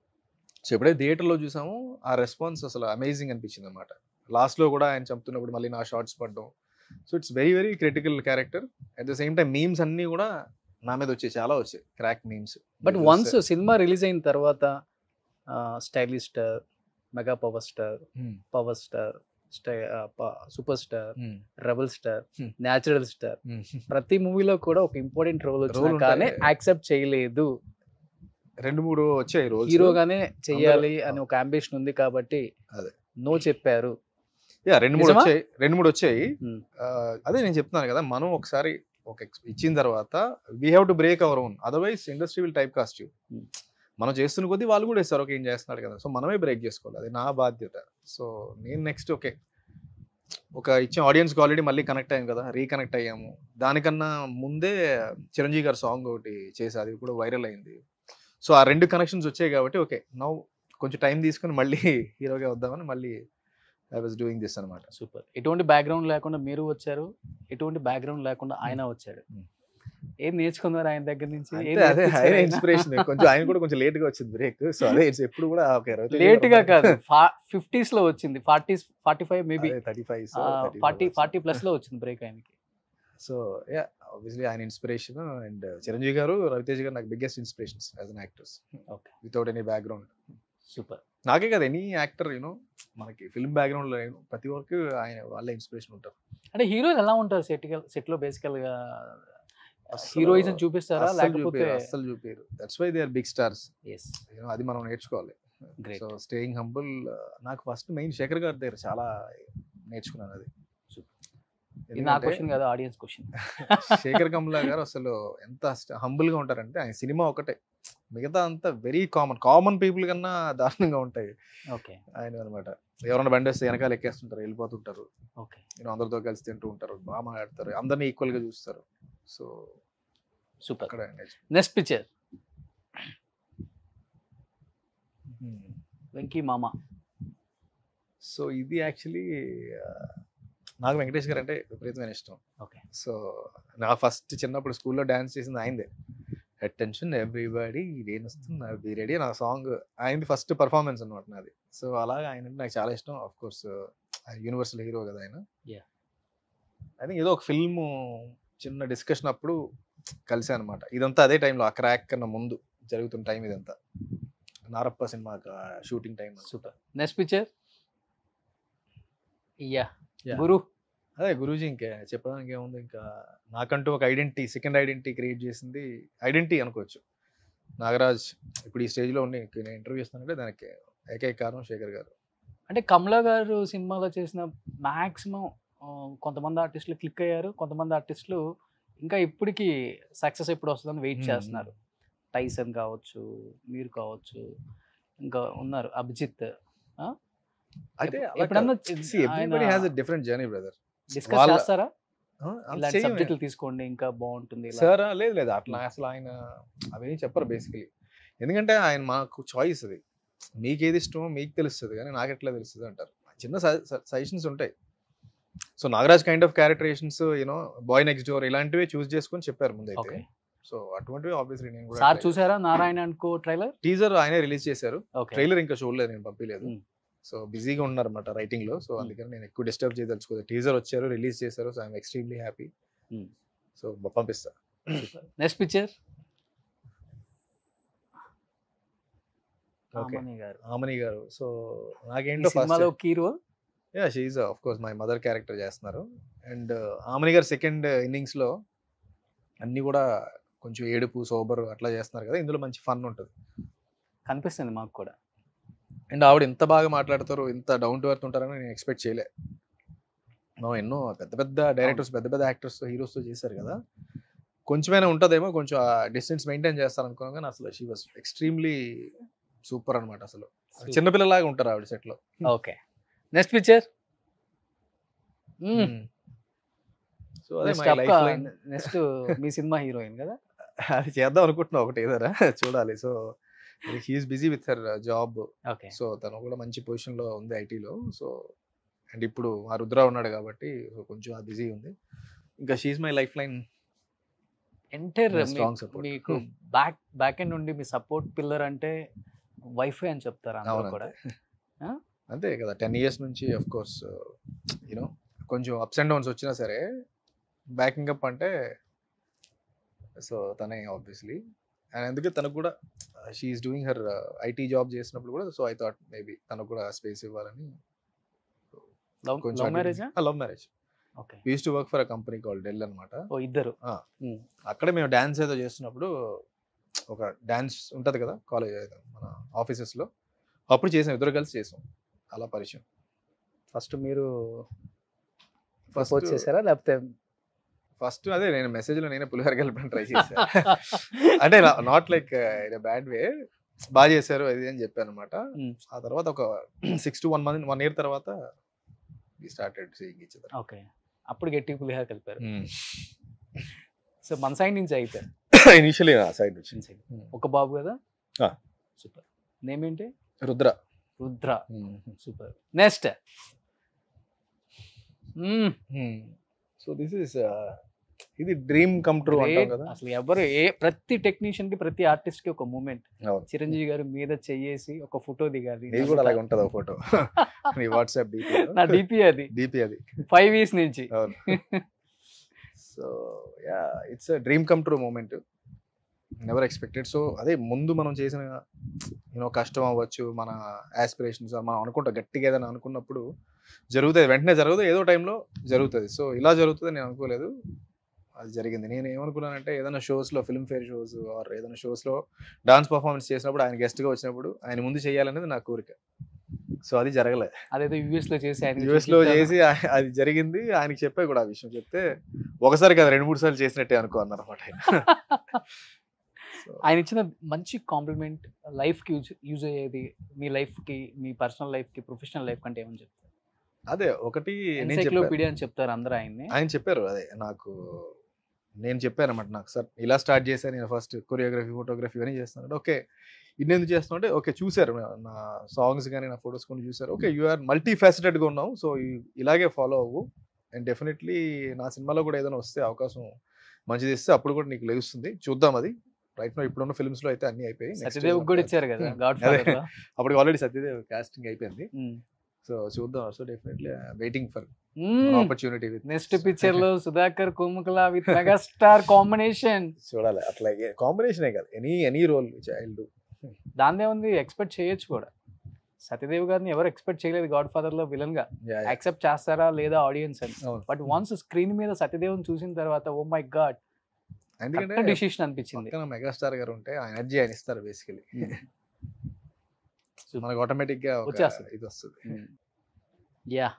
C: సో ఎప్పుడైతే థియేటర్లో చూసామో ఆ రెస్పాన్స్ అసలు అమేజింగ్ అనిపించింది అనమాట లాస్ట్లో కూడా ఆయన చంపుతున్నప్పుడు మళ్ళీ నా షార్ట్స్ పడడం so it's very very critical character at the same time memes అన్నీ కూడా నా మీద వచ్చాయి చాలా వచ్చాయి క్రాక్ మీమ్స్
B: బట్ వన్స్ సినిమా రిలీజ్ అయిన తర్వాత stylish star mega power star power star స్టై super star rebel star
C: Hmm.
B: Natural star ప్రతి మూవీలో కూడా ఒక ఇంపార్టెంట్ రోల్ వచ్చినా
C: Role
B: కానీ
C: ఉంటాయి.
B: యాక్సెప్ట్ చేయలేదు
C: రెండు మూడు వచ్చాయి రోజు
B: హీరోగానే చెయ్యాలి
C: అందరూ-
B: అని ఒక అంబిషన్ ఉంది కాబట్టి
C: అదే.
B: నో చెప్పారు
C: యా రెండు మూడు
B: నిజమా?
C: వచ్చాయి రెండు మూడు వచ్చాయి
B: Hmm.
C: ఆ, అదే నేను చెప్తున్నాను కదా మనం ఒకసారి ఒక ex- ఇచ్చిన తర్వాత we have to break our own otherwise industry will type cast you
B: Hmm.
C: మనం చేస్తున్న కొద్దీ వాళ్ళు కూడా ఇస్తారు ఓకే ఏం చేస్తున్నాడు కదా సో మనమే బ్రేక్ చేసుకోవాలి అది నా బాధ్యత సో నేను నెక్స్ట్ ఓకే ఒక ఇచ్చిన ఆడియన్స్కి ఆల్రెడీ మళ్ళీ కనెక్ట్ అయ్యాం కదా రీకనెక్ట్ అయ్యాము దానికన్నా ముందే చిరంజీవి గారి సాంగ్ ఒకటి చేసి అది కూడా వైరల్ అయింది సో ఆ రెండు కనెక్షన్స్ వచ్చాయి కాబట్టి ఓకే నౌ కొంచెం టైం తీసుకొని మళ్ళీ హీరోగా వద్దామని మళ్ళీ ఐ వాజ్ డూయింగ్ దిస్ అనమాట
B: సూపర్ ఎటువంటి బ్యాక్గ్రౌండ్ లేకుండా మీరు వచ్చారు ఎటువంటి బ్యాక్గ్రౌండ్ లేకుండా ఆయన వచ్చాడు
C: Hmm.
B: ఏం నేర్చుకున్నారు ఆయన దగ్గర నుంచి ఏం
C: అంతే అదే
B: నేర్పించారు
C: ఆయన
B: ఆయన?
C: ఇన్స్పిరేషన్ కొంచెం ఆయన కూడా కొంచెం లేట్ గా వచ్చింది బ్రేక్ సో అదే it's ఎప్పుడు కూడా ఒక ఇరవై తొమ్మిది
B: లేట్ గా
C: వరకు
B: కాదు ఫిఫ్టీస్ లో వచ్చింది ఫార్టీస్ ఫార్టీ ఫైవ్ మేబీ
C: అదే 35 సో
B: ఫార్టీ ఫార్టీ ప్లస్ లో వచ్చింది బ్రేక్ ఆయనకి
C: సో యా ఆబ్వియస్లీ ఆయన ఇన్స్పిరేషన్ అండ్ చిరంజీవి గారు రవితేజ్ గారు నాకు biggest inspirations as an actors
B: okay
C: without any background
B: super
C: నాకే కదా ఎనీ యాక్టర్ యూనో మనకి ఫిల్మ్ బ్యాక్గ్రౌండ్ లో ప్రతి వరకు ఆయన వాళ్ళే ఇన్స్పిరేషన్ ఉంటారు
B: అంటే హీరోయిన్ ఎలా ఉంటారు సెట్ సెట్ లో బేసికల్ గా
C: అసలు-
B: హీరోయిజం చూపిస్తారా
C: అస్సలు
B: లేకపోతే
C: చూపియరు, అస్సలు చూపారు that's why they are big stars
B: as
C: you know అది మనం నేర్చుకోవాలి
B: గ్రేట్
C: సో స్టేయింగ్ హంబుల్ నాకు ఫస్ట్ మెయిన్ శేఖర్ గారి దగ్గర చాలా నేర్చుకున్నాను అది
B: ఇది నా
C: ఎందుకంటే
B: క్వశ్చన్ కాదు ఆడియన్స్ క్వశ్చన్
C: శేఖర్ కమలా గారు అసలు ఎంత హంబుల్ గా ఉంటారంటే ఆయన సినిమా ఒకటే మిగతా అంతా వెరీ కామన్ కామన్ పీపుల్ కన్నా దారుణంగా ఉంటాయి
B: ఓకే
C: ఆయన అనమాట ఎవరైనా బండి వస్తే వెనకాల ఎక్కేస్తుంటారు వెళ్ళిపోతుంటారు
B: ఓకే
C: నేను అందరితో కలిసి తింటూ ఉంటారు బాగా మాట్లాడతారు అందరినీ ఈక్వల్ గా చూస్తారు సో
B: సూపర్
C: అక్కడ
B: next picture Venky Mama
C: so ఇది యాక్చువల్లీ నాకు వెంకటేష్ గారు అంటే విపరీతమైన ఇష్టం
B: ఓకే
C: సో నా ఫస్ట్ చిన్నప్పుడు స్కూల్లో డాన్స్ చేసింది ఆయనదే అటెన్షన్ ఎవ్రీబడి నేను వస్తున్నా బీ రెడీ నా సాంగ్ ఆయనది ఫస్ట్ పర్ఫార్మెన్స్ అనమాట నాది సో అలాగా ఆయన అంటే నాకు చాలా ఇష్టం ఆఫ్ కోర్స్ యూనివర్సల్ హీరో కదా ఆయన
B: Yeah.
C: ఐ థింక్ ఏదో ఒక ఫిల్మ్ చిన్న డిస్కషన్ అప్పుడు కలిసా అనమాట ఇదంతా అదే టైంలో ఆ క్రాక్ కన్నా ముందు జరుగుతున్న టైం ఇదంతా నారప్ప సినిమా shooting time
B: super next picture yeah
C: Yeah.
B: గురు
C: అదే గురూజీ ఇంకా చెప్పడానికి ఏముంది ఇంకా నాకంటూ ఒక ఐడెంటిటీ సెకండ్ ఐడెంటిటీ క్రియేట్ చేసింది ఐడెంటిటీ అనుకోవచ్చు నాగరాజ్ ఇప్పుడు ఈ స్టేజ్లో ఉండి నేను ఇంటర్వ్యూ ఇస్తానంటే దానికి ఏకైక కారణం శేఖర్ గారు
B: అంటే కమలా గారు సినిమాలో చేసిన మాక్సిమం కొంతమంది ఆర్టిస్టులు క్లిక్ అయ్యారు కొంతమంది ఆర్టిస్టులు ఇంకా ఇప్పటికి సక్సెస్ ఎప్పుడు వస్తుందని వెయిట్
C: Hmm.
B: చేస్తున్నారు టైసన్ కావచ్చు మీరు కావచ్చు ఇంకా ఉన్నారు అభిజిత్
C: అయితే
B: ఎప్పుడన్నా
C: everybody has a different journey brother
B: discuss
C: వాళ్ళ-
B: చేస్తారా ఇలాంటి సబ్జెక్టులు తీసుకోండి ఇంకా బాగుంటుంది ఇలా.
C: సార్ లేదు లేదు అట్లా అసలు ఆయన అవేం చెప్పరు బేసికలీ ఎందుకంటే ఆయన మాకు చాయిస్ అది మీకు ఏది ఇష్టమో మీకు తెలుస్తుంది కానీ నాకు ఎట్లా తెలుస్తుంది అంటారు చిన్న సజెషన్స్ ఉంటాయి so Nagaraj kind of characterisations you know boy next door ఇలాంటివి చూస్ చేసుకొని చెప్పారు ముందు అయితే
B: ఓకే
C: సో అటువంటివి ఆబ్వియస్లీ నేను
B: సార్
C: కూడా
B: చూసారా నారాయణ అనుకో ట్రైలర్
C: టీజర్ ఆయనే రిలీజ్ చేశారు
B: ఓకే
C: ట్రైలర్ ఇంకా చూడలేదు నేను పంపించలేదు
B: Hmm.
C: సో బిజీగా ఉన్నారన్నమాట రైటింగ్ లో సో
B: Hmm.
C: అందుకని నేను ఎక్కువ డిస్టర్బ్ చేయదలుచుకోలేదు టీజర్ వచ్చారు రిలీజ్ చేశారు so I'm extremely happy
B: Hmm.
C: So పంపిస్తా
B: నెక్స్ట్ పిక్చర్
C: Okay.
B: గారు
C: ఆమని గారు సో
B: ఈ
C: నాకేంటో
B: సినిమాలో
C: first
B: key role
C: yeah she of course my mother character చేస్తున్నారు and Amani garu second innings లో అన్ని కూడా కొంచెం ఏడుపు సోబర్ అట్లా చేస్తున్నారు కదా ఇందులో మంచి ఫన్ ఉంటుంది
B: కనిపిస్తుంది మాకు కూడా
C: అండ్ ఆవిడ ఇంత బాగా మాట్లాడతారు ఇంత డౌన్ టు ఎర్త్ ఉంటారని నేను ఎక్స్పెక్ట్ చేయలే మనం ఎన్నో పెద్ద పెద్ద డైరెక్టర్స్ పెద్ద పెద్ద యాక్టర్స్ హీరోస్తో చేశారు కదా కొంచెమైనా ఉంటుందేమో కొంచెం ఆ డిస్టెన్స్ మెయింటైన్ చేస్తారు అనుకున్నాం కానీ అసలు షీ వాస్ ఎక్స్ట్రీమ్లీ సూపర్ అనమాట అసలు చిన్నపిల్లలాగా ఉంటారు ఆవిడ సెట్లో
B: ఓకే నెక్స్ట్ పిక్చర్
C: సో అదే మై లైఫ్ లైన్
B: నెక్స్ట్ మీ సినిమా హీరోయిన్ కదా
C: అది చేద్దాం అనుకుంటున్నా ఒకటి ఏదైనా చూడాలి so she's busy with her job
B: okay
C: so తను కూడా మంచి పొజిషన్ లో ఉంది ఐటీలో సో అండ్ ఇప్పుడు మా రుద్ర ఉన్నాడు కాబట్టి so కొంచెం ఆ బిజీ ఉంది ఇంకా she my life line
B: entire
C: Yeah, strong support.
B: మీకు బ్యాక్ బ్యాక్ ఎండ్ నుండి మీ సపోర్ట్ పిల్లర్ అంటే వైఫై అని చెప్తారు అందరూ
C: అవును
B: కూడా
C: అంతే. అంతే కదా టెన్ ఇయర్స్ నుంచి అఫ్ కోర్స్ యూనో కొంచెం అప్స్ అండ్ డౌన్స్ వచ్చినా సరే బ్యాకింగ్ అప్ అంటే సో తనే ఆబ్వియస్లీ అండ్ అందుకే తనకు కూడా she's doing her IT job చేసినప్పుడు కూడా సో ఐ థాట్ మేబీ తనకు కూడా స్పేస్ ఇవ్వాలని
B: love love marriage
C: love marriage
B: okay
C: use to work for a company call Dell అనమాట
B: ఓ ఇద్దరు
C: అక్కడే మేము డ్యాన్స్ ఏదో చేస్తున్నప్పుడు ఒక డ్యాన్స్ ఉంటుంది కదా కాలేజ్ మన ఆఫీసెస్లో అప్పుడు చేసాం ఇద్దరు కలిసి చేసాం అలా పరిచయం
B: ఫస్ట్ మీరు
C: ఫస్ట్
B: ప్రపోజ్ చేశారా లేకపోతే
C: ఫస్ట్ అదే నేను మెసేజ్ లో నేనే పులిహోర కలిపి ట్రై చేశాను అంటే not like in bad way బాగా చేశారు అది అని చెప్పాను అనమాట
B: Hmm.
C: ఆ తర్వాత ఒక six to one month one year తర్వాత స్టార్టెడ్ సీయింగ్ ఇచ్
B: ఓకే అప్పుడు గట్టి పులిహార కలిపారు సో మన సైడ్ నుంచి అయితే
C: ఇనిషియలీ సైడ్ నుంచి
B: మన side. ఒక బాబు కదా
C: Ah.
B: సూపర్ నేమ్ ఏంటి
C: Rudra
B: Rudra super next
C: so this is ఇది డ్రీమ్ కమ్ ట్రూ అంటాం కదా
B: అసలు ఎవరు ఏ ప్రతి టెక్నీషియన్ కి ప్రతి ఆర్టిస్ట్ కి ఒక మూమెంట్
C: అవును.
B: చిరంజీవి గారు మీద చెయ్యేసి ఒక ఫోటో దిగాలి
C: నీది కూడా అలాగే ఉంటుంది ఒక ఫోటో నీ వాట్సాప్ డిపి
B: నా డిపి అది
C: డిపి అది
B: ఫైవ్ ఇయర్స్ నుంచి
C: అవును so yeah it's dream come true moment never expected so అదే ముందు మనం చేసిన యూనో కష్టం అవ్వచ్చు మన ఆస్పిరేషన్స్ మనం అనుకుంటా గట్టిగా ఏదైనా అనుకున్నప్పుడు జరుగుతుంది వెంటనే జరగదు ఏదో టైంలో జరుగుతుంది సో ఇలా జరుగుతుంది నేను అనుకోలేదు అది జరిగింది నేను ఏమనుకున్నానంటే ఏదైనా షోస్లో ఫిల్మ్ ఫేర్ షోస్ ఆర్ ఏదైనా షోస్లో డాన్స్ పర్ఫార్మెన్స్ చేసినప్పుడు ఆయన గెస్ట్గా వచ్చినప్పుడు ఆయన ముందు చేయాలనేది నా కోరిక సో అది జరగలే
B: అదేదో యుఎస్ లో చేసి ఆయన
C: యుఎస్ లో చేసి ఆ- అది జరిగింది ఆయనకి చెప్పే కూడా ఆ విషయం చెప్తే ఒకసారి కదా రెండు మూడు సార్లు చేసినట్టే అనుకో అన్నారు అనమాట
B: ఆయన ఇచ్చిన మంచి కాంప్లిమెంట్ లైఫ్ కి యూజ్ యూజ్ అయ్యేది మీ లైఫ్ కి మీ పర్సనల్ లైఫ్ కి ప్రొఫెషనల్ లైఫ్ కంటే ఏమని చెప్తారు
C: అదే ఒకటి నేను చెప్పాను
B: ఎన్సైక్లోపీడియా అని చెప్తారు అందరూ ఆయన్ని
C: ఆయన చెప్పారు అదే నాకు నేను చెప్పాను అనమాట నాకు సార్ ఇలా స్టార్ట్ చేశాను నేను ఫస్ట్ కొరియోగ్రఫీ ఫోటోగ్రఫీ ఇవన్నీ చేస్తున్నాను ఓకే ఇన్నెందుకు చేస్తున్నావు అంటే ఓకే చూశారు నా- నా సాంగ్స్ కానీ నా ఫొటోస్ కొన్ని చూశారు ఓకే యు ఆర్ మల్టీ గా ఉన్నావు సో ఇలాగే ఫాలో అవ్వు అండ్ డెఫినెట్లీ నా సినిమాలో కూడా ఏదైనా వస్తే అవకాశం మంచిది ఇస్తే అప్పుడు కూడా నీకు లభిస్తుంది చూద్దాం అది రైట్ నో ఇప్పుడున్న ఫిల్మ్స్ లో అయితే అన్ని అయిపోయి Next
B: సత్యదేవ్ కూడా ఇచ్చారు కదా గాడ్ ఫాదర్ లో
C: అప్పటికి ఆల్రెడీ సత్యదేవ్ కాస్టింగ్ అయిపోయింది సో చూద్దాం so definitely waiting for opportunity with
B: next picture లో సుధాకర్ కుమ్ముకల విత్ మెగాస్టార్ కాంబినేషన్
C: చూడాలి అట్లా కాంబినేషనే కాదు any any role child do
B: దాన్నే ఉంది ఎక్స్పెక్ట్ చేయొచ్చు కూడా సత్యదేవ్ గారిని ఎవరు ఎక్స్పెక్ట్ చేయలేదు గాడ్ ఫాదర్ లో విలన్ గా యాక్సెప్ట్ చేస్తారా లేదా ఆడియన్స్ అని
C: అవును.
B: బట్ వన్స్ స్క్రీన్ మీద సత్యదేవ్ చూసిన తర్వాత ఓ మై గాడ్
C: ఎందుకంటే
B: డిసిషన్ అనిపించింది
C: పక్కన మెగాస్టార్ గారు ఉంటే ఆ ఎనర్జీ ఆయన ఇస్తారు బేసికలీ మనకు ఆటోమేటిక్ గా ఒక
B: వచ్చేస్తుంది.
C: ఇది వస్తుంది
B: యా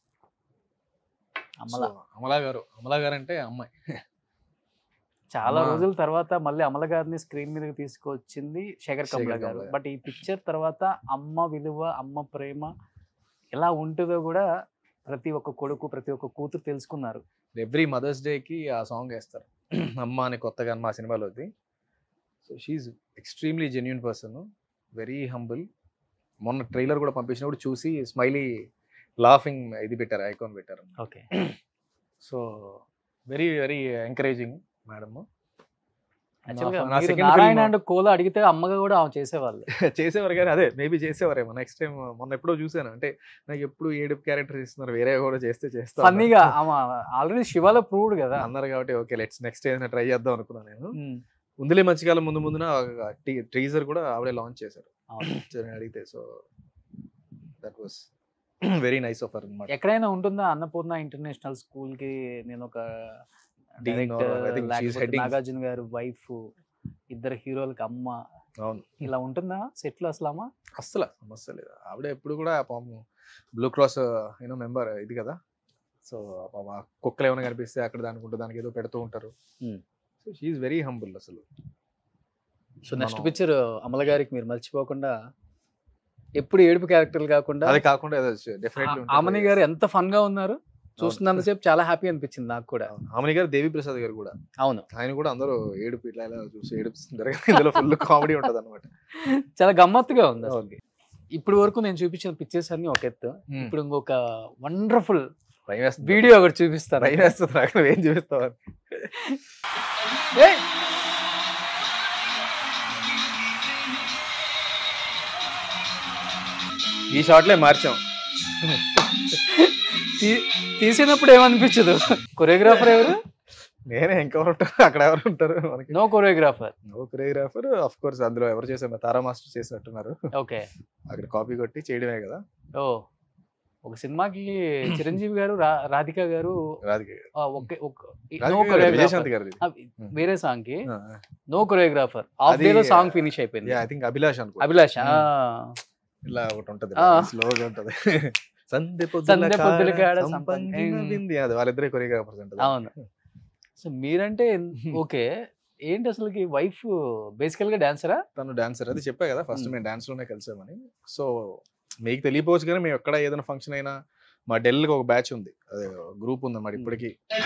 B: అమల
C: So, అమలా గారు అమలా గారు అంటే అమ్మాయి
B: చాలా
C: అమ్మా.
B: రోజుల తర్వాత మళ్ళీ అమల గారిని స్క్రీన్ మీదకి తీసుకొచ్చింది శేఖర్ కమల
C: శేఖర్
B: గారు
C: కమల గారు.
B: బట్ ఈ పిక్చర్ తర్వాత అమ్మ విలువ అమ్మ ప్రేమ ఎలా ఉంటుందో కూడా ప్రతి ఒక్క కొడుకు ప్రతి ఒక్క కూతురు తెలుసుకున్నారు
C: ఎవ్రీ మదర్స్ డేకి ఆ సాంగ్ వేస్తారు అమ్మ అని కొత్తగా మా సినిమాలో ఉంది so she extremely genuine person very humble మొన్న ట్రైలర్ కూడా పంపించినప్పుడు చూసి స్మైలీ లాఫింగ్ ఇది పెట్టారు ఐకాన్ పెట్టారు
B: okay
C: so very very encouraging madam
B: యాక్చువల్గా
C: నా
B: మీరు
C: second
B: నారాయణ
C: film-
B: అండ్ కోల అడిగితే అమ్మగా కూడా ఆమె చేసేవాళ్ళు
C: చేసేవారు కానీ అదే మేబీ చేసేవారేమో నెక్స్ట్ టైం మొన్న ఎప్పుడో చూసాను అంటే నాకు ఎప్పుడు ఏడుపు క్యారెక్టర్ ఇస్తున్నారు వేరే కూడా చేస్తే చేస్తా
B: ఫన్నీగా ఆమె ఆల్రెడీ శివాలో ప్రూవ్డ్ కదా
C: అన్నారు కాబట్టి ఓకే లెట్స్ నెక్స్ట్ ఏదైనా ట్రై చేద్దాం అనుకున్నాను నేను
B: ఉమ్,
C: ఉందిలే మంచికాలం ముందు ముందున ట్రీజర్ కూడా ఆవిడే లాంచ్ చేశారు
B: అవును.
C: సో నేను అడిగితే so that was very nice offer అనమాట
B: ఎక్కడైనా ఉంటుందా అన్నపూర్ణ ఇంటర్నేషనల్ స్కూల్ కి నేను ఒక
C: Dean or
B: director
C: I think she's
B: లేకపోతే
C: heading-
B: నాగార్జున గారు వైఫ్ ఇద్దరు హీరోలకి అమ్మ
C: అవును
B: ఇలా ఉంటుందా సెట్ లో అసలు అమ్మ
C: అస్సలు సమస్య లేదు ఆవిడ ఎప్పుడు కూడా పాపం బ్లూ క్రాస్ యూనో మెంబర్ ఇది కదా సో పాపం ఆ కుక్కలు ఏమైనా కనిపిస్తే అక్కడ దానికి ఉంటుంది దానికి ఏదో పెడుతూ ఉంటారు
B: Hmm.
C: So she very humble అసలు
B: సో నెక్స్ట్
C: మనం-
B: పిక్చర్ అమల గారికి మీరు మర్చిపోకుండా ఎప్పుడు ఏడుపు క్యారెక్టర్లు కాకుండా
C: అది కాకుండా డెఫినెట్లీ
B: ఆ- ఆమని గారు ఎంత ఫన్ గా ఉన్నారు చూస్తున్నంతసేపు చాలా హ్యాపీ అనిపించింది నాకు కూడా
C: ఆమెని గారు దేవి ప్రసాద్ గారు కూడా
B: అవును
C: ఆయన కూడా అందరూ ఏడుపు ఇట్లా ఇలా చూసి ఏడుపుతుంటారు కదా, ఇందులో ఫుల్ కామెడీ ఉంటది అనమాట
B: చాలా గమ్మత్తుగా ఉంది అసలు. ఇప్పుడు వరకు నేను చూపించిన పిక్చర్స్ అన్ని ఒక ఎత్తు
C: ఇప్పుడు
B: ఇప్పుడు ఇంకొక వండర్ఫుల్
C: భయం వేస్తుంది
B: వీడియో ఒకటి చూపిస్తాను
C: భయం వేస్తుంది నాకు నువ్వేం చూపిస్తావు అని.
B: ఏయ్!
C: ఈ షార్ట్లే మార్చాం
B: తీ- తీసినప్పుడు ఏమనిపించదు కొరియోగ్రాఫర్ ఎవరు
C: నేనే ఇంకెవరు ఉంటారు అక్కడ ఎవరు ఉంటారు మనకి
B: no choreographer
C: no choreographer of course అందులో ఎవరు చేసారు తారా మాస్టర్ చేసినట్టున్నారు
B: ఓకే
C: అక్కడ కాపీ కొట్టి చేయడమే కదా
B: ఓ ఒక సినిమాకి చిరంజీవి గారు రా- రాధిక గారు
C: రాధిక
B: ఆ, ఒకే ఒక-
C: రాధిక
B: నో
C: గారు,
B: కొరియోగ్రాఫర్
C: విజయశాంతి గారిది
B: ఆ, వేరే సాంగ్ కి
C: ఆ,
B: నో కొరియోగ్రాఫర్ ఆఫ్
C: అది-
B: డే లో సాంగ్ ఫినిష్ అయిపోయింది
C: ఐ థింక్ అభిలాష్ అనుకో
B: అభిలాష్ ఆ.
C: ఇలా ఒకటి ఉంటది
B: ఆ.
C: స్లోగా ఉంటది సంధ్య
B: సంధ్య పొద్దుల కాడ
C: సంపంగిన
B: సంపంగి.
C: బింది అది వాళ్ళిద్దరే కొరియోగ్రాఫర్స్ ఉంటది
B: అవును సో మీరంటే ఓకే ఏంటి అసలుకి వైఫ్ బేసికల్ గా డాన్సరా
C: తను డాన్సర్ అది చెప్పా కదా ఫస్ట్
B: Hmm.
C: మేము డాన్స్ లోనే కలిసామని సో మీకు తెలియపోవచ్చు కానీ మేము ఎక్కడ ఏదైనా ఫంక్షన్ అయినా మా ఢిల్లీ ఒక బ్యాచ్ ఉంది అదే గ్రూప్ ఉంది అన్నమాట ఇప్పటికి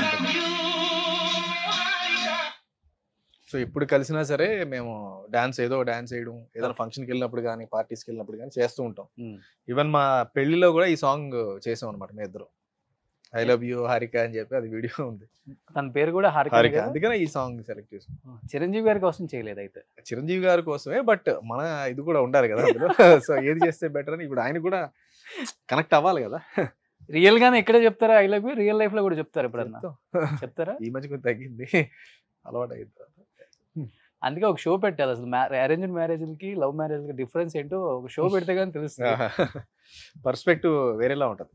C: సో ఇప్పుడు కలిసినా సరే మేము డాన్స్ ఏదో డాన్స్ చేయడం ఏదైనా ఫంక్షన్కి వెళ్ళినప్పుడు కానీ పార్టీస్కి వెళ్ళినప్పుడు కానీ చేస్తూ ఉంటాం ఈవెన్ మా పెళ్లిలో కూడా ఈ సాంగ్ చేసాం అనమాట మీ ఇద్దరు ఐ లవ్ యూ హారిక అని చెప్పి అది వీడియో ఉంది
B: తన పేరు కూడా హారిక
C: హారిక
B: కదా?
C: అందుకనే ఈ సాంగ్ సెలెక్ట్ చేసాం
B: చిరంజీవి గారి కోసం చేయలేదు అయితే
C: చిరంజీవి గారి కోసమే బట్ మన ఇది కూడా ఉండాలి కదా అందులో సో ఏది చేస్తే బెటర్ అని ఇప్పుడు ఆయన కూడా కనెక్ట్ అవ్వాలి కదా
B: రియల్ గానే ఎక్కడే చెప్తారా I love you real life లో కూడా చెప్తారు ఎప్పుడన్నా
C: చెప్తాం.
B: చెప్తారా
C: ఈ మధ్య కొంచెం తగ్గింది అలవాటు అయిన తర్వాత
B: అందుకే ఒక షో పెట్టాలి అసలు అరేంజ్ మ్యారేజ్లకి లవ్ మ్యారేజ్ కి డిఫరెన్స్ ఏంటో ఒక షో పెడితే కానీ తెలుస్తుంది
C: పర్స్పెక్టివ్ వేరేలా ఉంటది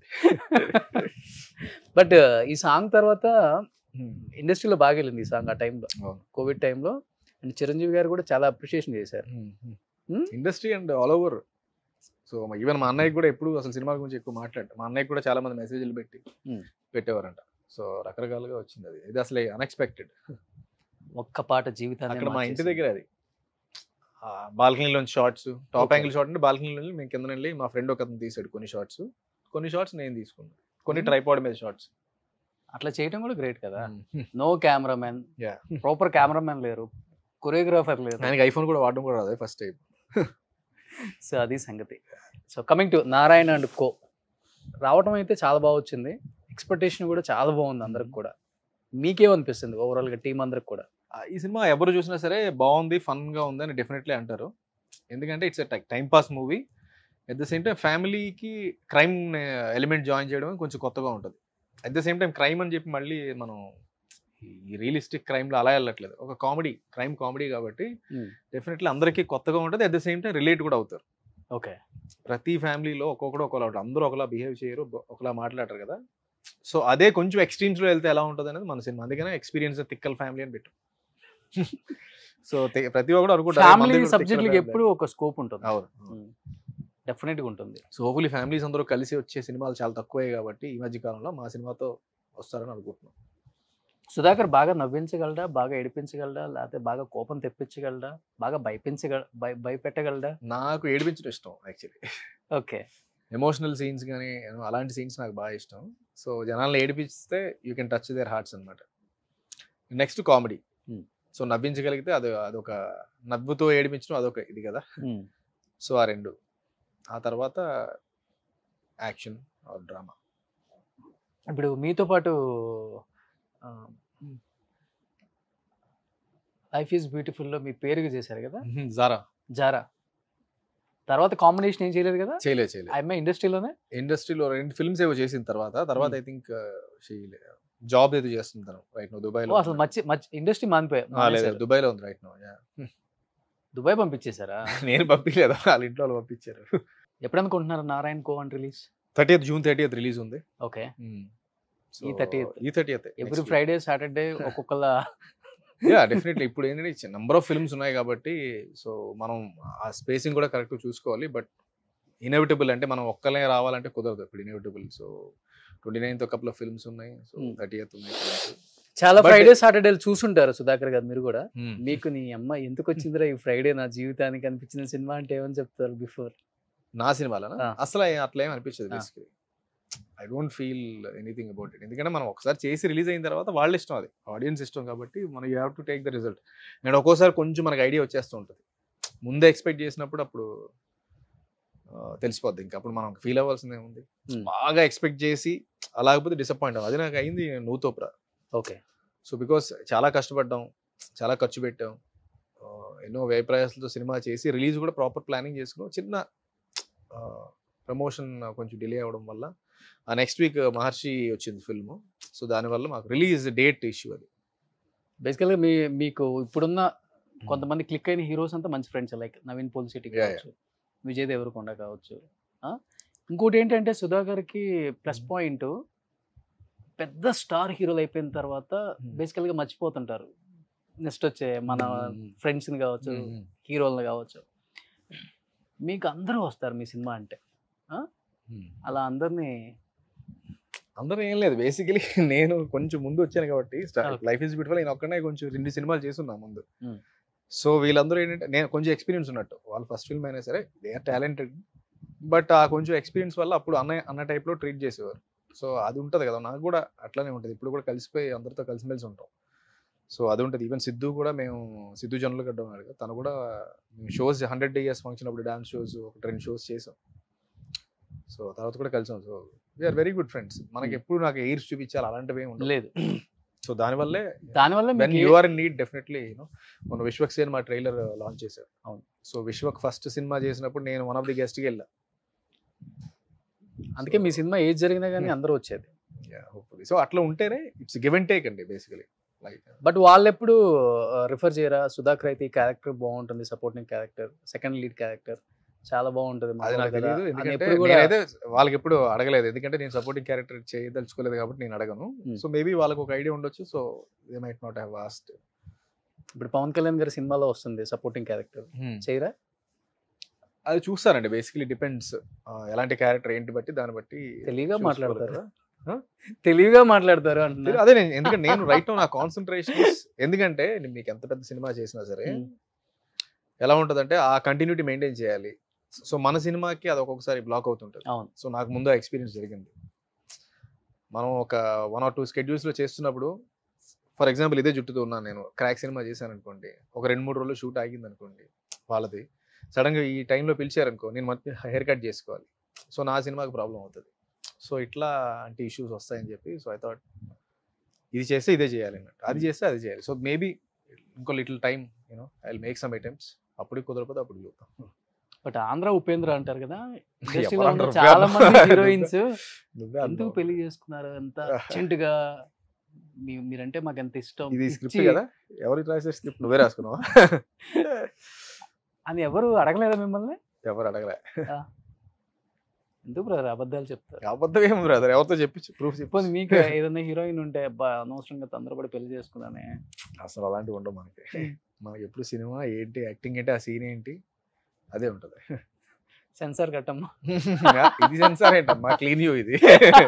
B: బట్ ఈ సాంగ్ తర్వాత ఇండస్ట్రీలో బాగా వెళ్ళింది ఈ సాంగ్ ఆ టైంలో
C: అవును.
B: కోవిడ్ టైంలో అండ్ చిరంజీవి గారు కూడా చాలా అప్రిషియేషన్ చేశారు Hmm?
C: Industry and all over so even మా అన్నయ్య కూడా ఎప్పుడు అసలు సినిమా గురించి ఎక్కువ మాట్లాడు మా అన్నయ్య కూడా చాలా మంది మెసేజ్లు పెట్టి
B: Hmm.
C: పెట్టేవారంట సో రకరకాలుగా వచ్చింది అది ఇది అసలు అన్ఎక్స్పెక్టెడ్
B: ఒక్క పాట జీవితాన్ని
C: అక్కడ మా ఇంటి
B: మార్చేసింది.
C: దగ్గర అది బాల్కనీలోంచి shorts top
B: Okay.
C: Angle shot అంటే బాల్కనీలో వెళ్ళి మేము కింద వెళ్ళి మా ఫ్రెండ్ ఒక అతను తీసాడు కొన్ని షార్ట్స్ కొన్ని షార్ట్స్ నేను తీసుకున్నాను కొన్ని
B: Hmm.
C: ట్రైపాడ్ మీద షార్ట్స్
B: అట్లా చేయడం కూడా గ్రేట్ కదా no cameraman
C: Yeah.
B: Proper cameraman లేరు కొరియోగ్రాఫర్ లేరు
C: ఆయనకి ఐఫోన్ కూడా వాడడం కూడా రాదు ఫస్ట్ టైం
B: సో అది సంగతి so coming to Narayana and co రావటం అయితే చాలా బాగా వచ్చింది ఎక్స్పెక్టేషన్ కూడా చాలా బాగుంది అందరికి కూడా మీకేమనిపిస్తుంది ఓవరాల్ గా టీం అందరికి కూడా
C: ఈ సినిమా ఎవరు చూసినా సరే బాగుంది ఫన్ గా ఉంది అని డెఫినెట్లీ అంటారు ఎందుకంటే it's time pass movie at the same time ఫ్యామిలీకి క్రైమ్ ఎలిమెంట్ జాయిన్ చేయడం కొంచెం కొత్తగా ఉంటుంది at the same time crime అని చెప్పి మళ్ళీ మనం ఈ రియలిస్టిక్ క్రైమ్లో అలా వెళ్ళట్లేదు ఒక కామెడీ క్రైమ్ కామెడీ కాబట్టి
B: Hmm.
C: డెఫినెట్లీ అందరికీ కొత్తగా ఉంటుంది at the same time relate కూడా అవుతారు
B: ఓకే
C: ప్రతి ఫ్యామిలీలో ఒక్కొక్కడు ఒకలా ఉంటారు అందరూ ఒకలా బిహేవ్ చేయరు బ- ఒకలా మాట్లాడరు కదా సో అదే కొంచెం extremes లో వెళ్తే ఎలా ఉంటుంది అనేది మన సినిమా అందుకనే ఎక్స్పీరియన్స్ తిక్కల్ ఫ్యామిలీ అని పెట్టు సో ప్రతి ఒక్కడు అనుకుంటారు "మన
B: ఫ్యామిలీ
C: దగ్గర కూడా
B: సబ్జెక్టులకి
C: తిక్కల family."
B: ఎప్పుడు ఒక స్కోప్ ఉంటుంది
C: అవును
B: డెఫినెట్ గా ఉంటుంది
C: సో హోప్ఫుల్లీ ఫ్యామిలీస్ అందరూ కలిసి వచ్చే సినిమాలు చాలా తక్కువే కాబట్టి ఈ మధ్య కాలంలో మా సినిమాతో వస్తారని అనుకుంటున్నాం
B: సుధాకర్ బాగా నవ్వించగలడా బాగా ఏడిపించగలడా లేకపోతే బాగా కోపం తెప్పించగలడా బాగా భయపించగల భయ భయపెట్టగలడా
C: నాకు ఏడిపించడం ఇష్టం యాక్చువల్లీ
B: ఓకే
C: ఎమోషనల్ సీన్స్ కానీ అలాంటి సీన్స్ నాకు బాగా ఇష్టం సో జనాలను ఏడిపిస్తే you can touch their hearts అనమాట నెక్స్ట్ కామెడీ
B: Hmm.
C: సో నవ్వించగలిగితే అది అదొక నవ్వుతో ఏడిపించడం అదొక ఇది కదా
B: ఉమ్.
C: సో ఆ రెండు ఆ తర్వాత యాక్షన్ ఆర్ డ్రామా
B: ఇప్పుడు మీతో పాటు లైఫ్ ఈజ్ బ్యూటిఫుల్లో మీ పేరుగా చేశారు కదా
C: జారా
B: జారా తర్వాత కాంబినేషన్ ఏం చేయలేదు కదా
C: చేయలేదు చేయలేదు
B: ఐఎమ్ఐ ఇండస్ట్రీలోనే
C: ఇండస్ట్రీలో రెండు ఫిల్మ్స్ ఏవో చేసిన తర్వాత తర్వాత
B: Hmm.
C: ఐ థింక్ జాబ్ ఏదో చేస్తుంది తను రైట్ నో దుబాయ్
B: ఓ,
C: లో
B: అసలు మర్చి మర్చి ఇండస్ట్రీ మానిపోయా
C: లేదు దుబాయ్ లో ఉంది రైట్ నో
B: దుబాయ్ పంపించేశారా
C: నేను పంపించలేదు వాళ్ళ ఇంట్లో వాళ్ళు పంపించారు
B: ఎప్పుడు అనుకుంటున్నారు నారాయణ కో అని release
C: thirtieth June thirtieth release ఉంది
B: ఓకే
C: So,
B: ఈ 30th.
C: ఈ థర్టీఎత్
B: ఎవ్రీ ఫ్రైడే సాటర్డే ఒక్కొక్కల
C: యా డెఫినెట్లీ ఇప్పుడు ఏంటంటే నెంబర్ ఆఫ్ ఫిల్మ్స్ ఉన్నాయి కాబట్టి సో మనం ఆ స్పేసింగ్ కూడా కరెక్ట్ చూసుకోవాలి బట్ ఇన్ఎవిటబుల్ అంటే మనం ఒక్కలే రావాలంటే కుదరదు ఇప్పుడు inevitable so twenty ninth couple of films ఉన్నాయి సో
B: Hmm.
C: థర్టీఎత్ ఉన్నాయి films.
B: చాలా
C: But-
B: ఫ్రైడే సాటర్డేలు చూసుంటారు సుధాకర్ గారు మీరు కూడా
C: Hmm.
B: మీకు నీ అమ్మ ఎందుకు వచ్చిందిరా ఈ ఫ్రైడే నా జీవితానికి అనిపించిన సినిమా అంటే ఏమని చెప్తారు బిఫోర్
C: నా సినిమాలనా
B: ఆ.
C: అసలు ఏ- అట్లా ఏం అనిపించదు
B: ఆ.
C: Basically I don't feel anything about it ఎందుకంటే మనం ఒకసారి చేసి రిలీజ్ అయిన తర్వాత వాళ్ళ ఇష్టం అది ఆడియన్స్ ఇష్టం కాబట్టి మనం you have to take the result and ఒక్కోసారి కొంచెం మనకి ఐడియా వచ్చేస్తూ ఉంటుంది ముందే ఎక్స్పెక్ట్ చేసినప్పుడు అప్పుడు ఆ, తెలిసిపోద్ది ఇంకా అప్పుడు మనం ఫీల్ అవ్వాల్సిందే ఉంది
B: Hmm.
C: బాగా ఎక్స్పెక్ట్ చేసి అలాగపోతే డిసప్పాయింట్ అవ్వం అది నాకు అయింది నూతోప్రా
B: ఓకే
C: సో బికాస్ చాలా కష్టపడ్డాం చాలా ఖర్చు పెట్టాం ఆ, ఎన్నో వ్యయ ప్రయాసాలతో సినిమా చేసి రిలీజ్ కూడా ప్రాపర్ ప్లానింగ్ చేసుకున్నాం చిన్న ప్రమోషన్ కొంచెం డిలే అవ్వడం వల్ల ఆ నెక్స్ట్ వీక్ మహర్షి వచ్చింది ఫిల్మ్ సో దానివల్ల మాకు రిలీజ్ డేట్ ఇష్యూ అది
B: బేసికల్గా మీ మీకు ఇప్పుడున్న కొంతమంది క్లిక్ అయిన హీరోస్ అంతా మంచి friends like Naveen Polishetty
C: Yeah, yeah.
B: కావచ్చు విజయ్ దేవరకొండ కావచ్చు ఆ? ఇంకోటి ఏంటంటే సుధాకర్కి ప్లస్ పాయింట్ పెద్ద స్టార్ హీరోలు అయిపోయిన తర్వాత
C: Hmm.
B: బేసికల్గా మర్చిపోతుంటారు నెక్స్ట్ వచ్చే మన
C: Hmm.
B: ఫ్రెండ్స్ని కావచ్చు
C: Hmm.
B: హీరోలను కావచ్చు మీకు అందరూ వస్తారు మీ సినిమా అంటే
C: Hmm.
B: అలా అందరినీ
C: అందరూ ఏం లేదు బేసికలీ నేను కొంచెం ముందు వచ్చాను కాబట్టి
B: Okay.
C: లైఫ్ ఇస్ బ్యూటిఫుల్ నేను ఒక్కనే కొంచెం రెండు సినిమాలు చేస్తున్నా ముందు
B: Hmm.
C: సో వీళ్ళందరూ ఏంటంటే నేను కొంచెం ఎక్స్పీరియన్స్ ఉన్నట్టు వాళ్ళు ఫస్ట్ ఫిల్మ్ అయినా సరే దే ఆర్ టాలెంటెడ్ బట్ ఆ కొంచెం ఎక్స్పీరియన్స్ వల్ల అప్పుడు అన్న అన్న టైప్లో ట్రీట్ చేసేవారు సో అది ఉంటుంది కదా నాకు కూడా అట్లానే ఉంటుంది ఇప్పుడు కూడా కలిసిపోయి అందరితో కలిసిమెలిసి ఉంటాం సో అది ఉంటుంది ఈవెన్ సిద్ధు కూడా మేము సిద్ధు జనులు గడ్డ ఉన్నాడు కదా తను కూడా షోస్ హండ్రెడ్ ఇయర్స్ ఫంక్షన్ అప్పుడు డాన్స్ షోస్ ఒక రెండు షోస్ చేసాం సో తర్వాత కూడా కలిసాం so we're very good friends మనకి ఎప్పుడు నాకు ఎయిర్స్ చూపించాలి అలాంటివి ఏమి ఉండవు
B: లేదు
C: సో దానివల్లే
B: దానివల్ల
C: వెన్
B: మీకు
C: you are in need definitely you know మన విశ్వక్ సేన్ మా ట్రైలర్ లాంచ్ చేశారు
B: అవును.
C: సో విశ్వక్ ఫస్ట్ సినిమా చేసినప్పుడు నేను వన్ ఆఫ్ ది గెస్ట్కి వెళ్ళా
B: అందుకే మీ సినిమా ఏది జరిగినా కానీ అందరూ వచ్చేది
C: హోప్ఫుల్లీ సో అట్లా ఉంటేనే ఇట్స్ గివ్ అండ్ టేక్ అండి బేసికలీ లైక్
B: బట్ వాళ్ళు ఎప్పుడు రిఫర్ చేయరా సుధాకర్ అయితే ఈ క్యారెక్టర్ బాగుంటుంది supporting character second lead character చాలా బాగుంటుంది
C: అది నాకు
B: మనోడు కదా
C: తెలియదు
B: అని
C: ఎందుకంటే
B: ఎప్పుడు కూడా
C: నేనైతే వాళ్ళకి ఎప్పుడు అడగలేదు ఎందుకంటే నేను సపోర్టింగ్ క్యారెక్టర్ చేయదలుచుకోలేదు కాబట్టి నేను అడగను
B: Hmm.
C: సో మేబీ వాళ్ళకి ఒక ఐడియా ఉండొచ్చు so they might not have asked
B: ఇప్పుడు పవన్ కళ్యాణ్ గారి సినిమాలో వస్తుంది సపోర్టింగ్ క్యారెక్టర్ చేయరా
C: అది చూస్తానండి బేసికలీ డిపెండ్స్ ఎలాంటి క్యారెక్టర్ ఏంటి బట్టి దాన్ని బట్టి
B: తెలివిగా
C: చూసుకోవాలి
B: మాట్లాడతారు
C: కదా.
B: తెలివిగా మాట్లాడతారు
C: తెలు-
B: అంటున్నా
C: అదే నేను ఎందుకంటే నేను రైట్ నా కాన్సన్ట్రేషన్ ఎందుకంటే నేను మీకు ఎంత పెద్ద సినిమా చేసినా సరే
B: Hmm.
C: ఎలా ఉంటుందంటే ఆ కంటిన్యూటీ మెయింటైన్ చేయాలి సో మన సినిమాకి అది ఒక్కొక్కసారి బ్లాక్ అవుతుంటుంది
B: అవును.
C: సో నాకు ముందు ఎక్స్పీరియన్స్ జరిగింది మనం ఒక వన్ ఆర్ టూ స్కెడ్యూల్స్లో చేస్తున్నప్పుడు ఫర్ ఎగ్జాంపుల్ ఇదే జుట్టుతో ఉన్నాను నేను క్రాక్ సినిమా చేశాను అనుకోండి ఒక రెండు మూడు రోజులు షూట్ ఆగింది అనుకోండి వాళ్ళది సడన్గా ఈ టైంలో పిలిచారనుకో నేను మొత్తం హెయిర్ కట్ చేసుకోవాలి సో నా సినిమాకి ప్రాబ్లం అవుతుంది సో ఇట్లా అంటే ఇష్యూస్ వస్తాయని చెప్పి సో ఐ థాట్ ఇది చేస్తే ఇదే చేయాలి అన్నట్టు అది చేస్తే అది చేయాలి సో మేబీ ఇంకో little time you know I make some attempts అప్పుడు కుదరకపోతే అప్పుడు చూద్దాం
B: బట్ ఆంధ్ర ఉపేంద్ర అంటారు కదా ఇండస్ట్రీలో
C: ఎవరు
B: ఉన్న
C: అంటారు?
B: చాలా మంది
C: నువ్వే
B: హీరోయిన్స్
C: నువ్వే
B: ఎందుకు
C: అన్నావు.
B: పెళ్లి చేసుకున్నారు ఎంత అర్జెంటుగా మీ మీరంటే మాకు ఎంత ఇష్టం
C: ఇది స్క్రిప్ట్
B: పిచ్చి
C: కదా ఎవరు రాసే స్క్రిప్ట్ నువ్వే రాసుకున్నావా
B: అని ఎవరు అడగలేదా మిమ్మల్ని
C: ఎవరు అడగలే
B: ఎందుకు బ్రదర్ అబద్ధాలు చెప్తారు
C: అబద్ధం ఏం బ్రదర్ ఎవరితో చెప్పి ప్రూఫ్
B: ఇప్పుడు మీకు ఏదైనా హీరోయిన్ ఉంటే అబ్బా అనవసరంగా తొందరపడి పెళ్లి చేసుకున్నానే
C: అసలు అలాంటివి ఉండవు మనకి మనకి ఎప్పుడు సినిమా ఏంటి యాక్టింగ్ ఏంటి ఆ సీన్ ఏంటి అదే ఉంటుంది
B: సెన్సార్ కట్టమ్మా
C: ఇది సెన్సార్ ఏంటమ్మా క్లీన్ యూ ఇది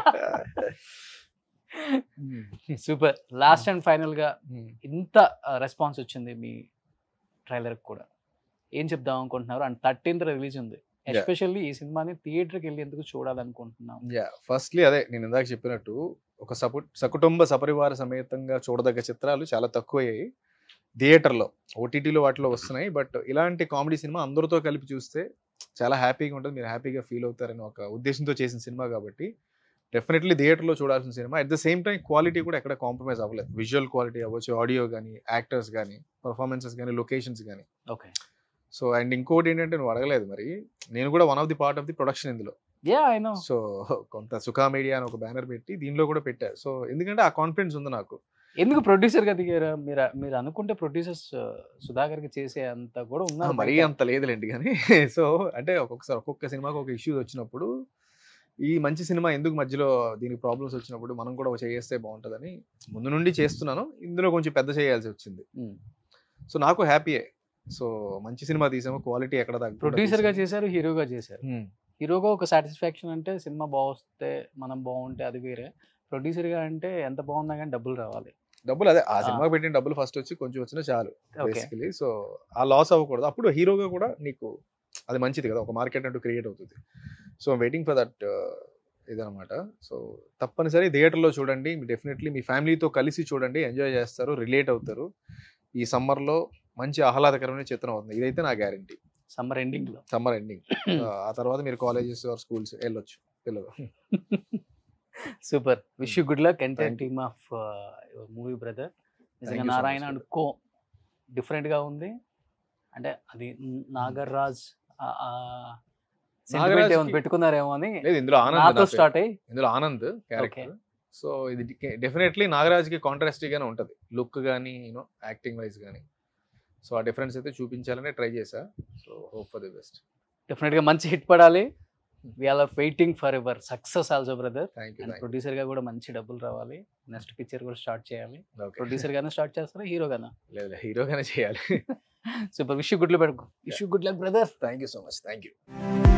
B: సూపర్ లాస్ట్ అండ్ ఫైనల్ గా ఇంత రెస్పాన్స్ వచ్చింది మీ ట్రైలర్ కూడా ఏం చెప్దాం అనుకుంటున్నారు అండ్ థర్టీన్త్ రిలీజ్ ఉంది ఎస్పెషల్లీ ఈ సినిమాని థియేటర్కి వెళ్ళి ఎందుకు చూడాలనుకుంటున్నాం
C: యా ఫస్ట్లీ అదే నేను ఇందాక చెప్పినట్టు ఒక సపు సకుటుంబ సపరివార సమేతంగా చూడదగ్గ చిత్రాలు చాలా తక్కువయ్యాయి థియేటర్లో ఓటీటీలో వాటిలో వస్తున్నాయి బట్ ఇలాంటి కామెడీ సినిమా అందరితో కలిపి చూస్తే చాలా హ్యాపీగా ఉంటుంది మీరు హ్యాపీగా ఫీల్ అవుతారని ఒక ఉద్దేశంతో చేసిన సినిమా కాబట్టి డెఫినెట్లీ థియేటర్లో చూడాల్సిన సినిమా at the same time quality కూడా ఎక్కడ కాంప్రమైజ్ అవ్వలేదు విజువల్ క్వాలిటీ అవ్వచ్చు ఆడియో కానీ యాక్టర్స్ కానీ పర్ఫార్మెన్సెస్ కానీ లొకేషన్స్ కానీ
B: ఓకే
C: సో అండ్ ఇంకోటి ఏంటంటే నువ్వు అడగలేదు మరి నేను కూడా one of the part of the production ఇందులో
B: యా ఐ నో
C: సో కొంత సుఖా మీడియా అని ఒక బ్యానర్ పెట్టి దీనిలో కూడా పెట్టారు సో ఎందుకంటే ఆ కాన్ఫిడెన్స్ ఉంది నాకు
B: ఎందుకు ప్రొడ్యూసర్ గా దిగారా మీరు మీరు అనుకుంటే ప్రొడ్యూసర్స్ సుధాకర్ కి చేసే అంత కూడా
C: ఆ,
B: ఉన్నారు
C: మరీ
B: బయట.
C: అంత లేదులేండి కానీ సో అంటే ఒక్కొక్కసారి ఒక్కొక్క సినిమాకి ఒక ఇష్యూస్ వచ్చినప్పుడు ఈ మంచి సినిమా ఎందుకు మధ్యలో దీనికి ప్రాబ్లమ్స్ వచ్చినప్పుడు మనం కూడా చేస్తే బాగుంటుందని ముందు నుండి చేస్తున్నాను ఇందులో కొంచెం పెద్ద చేయాల్సి వచ్చింది
B: ఉమ్.
C: సో నాకు హ్యాపీయే సో మంచి సినిమా తీసాము క్వాలిటీ ఎక్కడ తగ్గకుండా
B: ప్రొడ్యూసర్ గా
C: తీసాము.
B: చేశారు హీరోగా చేశారు
C: ఉమ్.
B: హీరోగా ఒక సాటిస్ఫాక్షన్ అంటే సినిమా బాగొస్తే మనం బాగుంటే అది వేరే ప్రొడ్యూసర్ గా అంటే ఎంత బాగున్నా కానీ డబ్బులు రావాలి
C: డబ్బులు అదే ఆ
B: ఆ.
C: సినిమాకి పెట్టిన డబ్బులు ఫస్ట్ వచ్చి కొంచెం వచ్చినా చాలు
B: ఓకే
C: బేసికలీ సో ఆ లాస్ అవ్వకూడదు అప్పుడు హీరోగా కూడా నీకు అది మంచిది కదా ఒక మార్కెట్ అంటూ క్రియేట్ అవుతుంది సో వెయిటింగ్ ఫర్ దట్ ఇదనమాట సో తప్పనిసరి థియేటర్లో చూడండి డెఫినెట్లీ మీ ఫ్యామిలీతో కలిసి చూడండి ఎంజాయ్ చేస్తారు రిలేట్ అవుతారు ఈ సమ్మర్లో మంచి ఆహ్లాదకరమైన చిత్రం అవుతుంది ఇదైతే నా గ్యారంటీ
B: సమ్మర్ ఎండింగ్ లో
C: సమ్మర్ ఎండింగ్ ఆ తర్వాత మీరు కాలేజెస్ ఆర్ స్కూల్స్ వెళ్ళొచ్చు పిల్లలు
B: super wish you good luck entire
C: Thank you.
B: Team of movie brother నిజంగా
C: you so
B: Narayana
C: much,
B: and co different గా ఉంది అంటే అది నాగర్ రాజ్
C: నాగరాజ్కి-
B: ఏమైనా పెట్టుకున్నారేమో అని
C: లేదు ఇందులో ఆనంద్
B: నాతో
C: నా పేరు.
B: స్టార్ట్ అయ్యి
C: ఇందులో ఆనంద్ క్యారెక్టర్ సో ఇది డెఫినెట్లీ నాగరాజ్కి కాంట్రాస్టీగానే ఉంటుంది లుక్ కానీ యూనో యాక్టింగ్ వైజ్ కానీ సో ఆ డిఫరెన్స్ అయితే చూపించాలనే ట్రై చేశా so hope for the best
B: definite గా మంచి హిట్ పడాలి we're waiting for ever success also brother
C: thank you
B: and producer గా కూడా మంచి డబ్బులు రావాలి నెక్స్ట్ పిక్చర్ కూడా స్టార్ట్ చేయాలి
C: ఓకే
B: ప్రొడ్యూసర్ గానే స్టార్ట్ చేస్తారా హీరో గానా
C: లేదు హీరోగానే చేయాలి
B: super wish good luck wish good luck brother
C: thank you so much thank you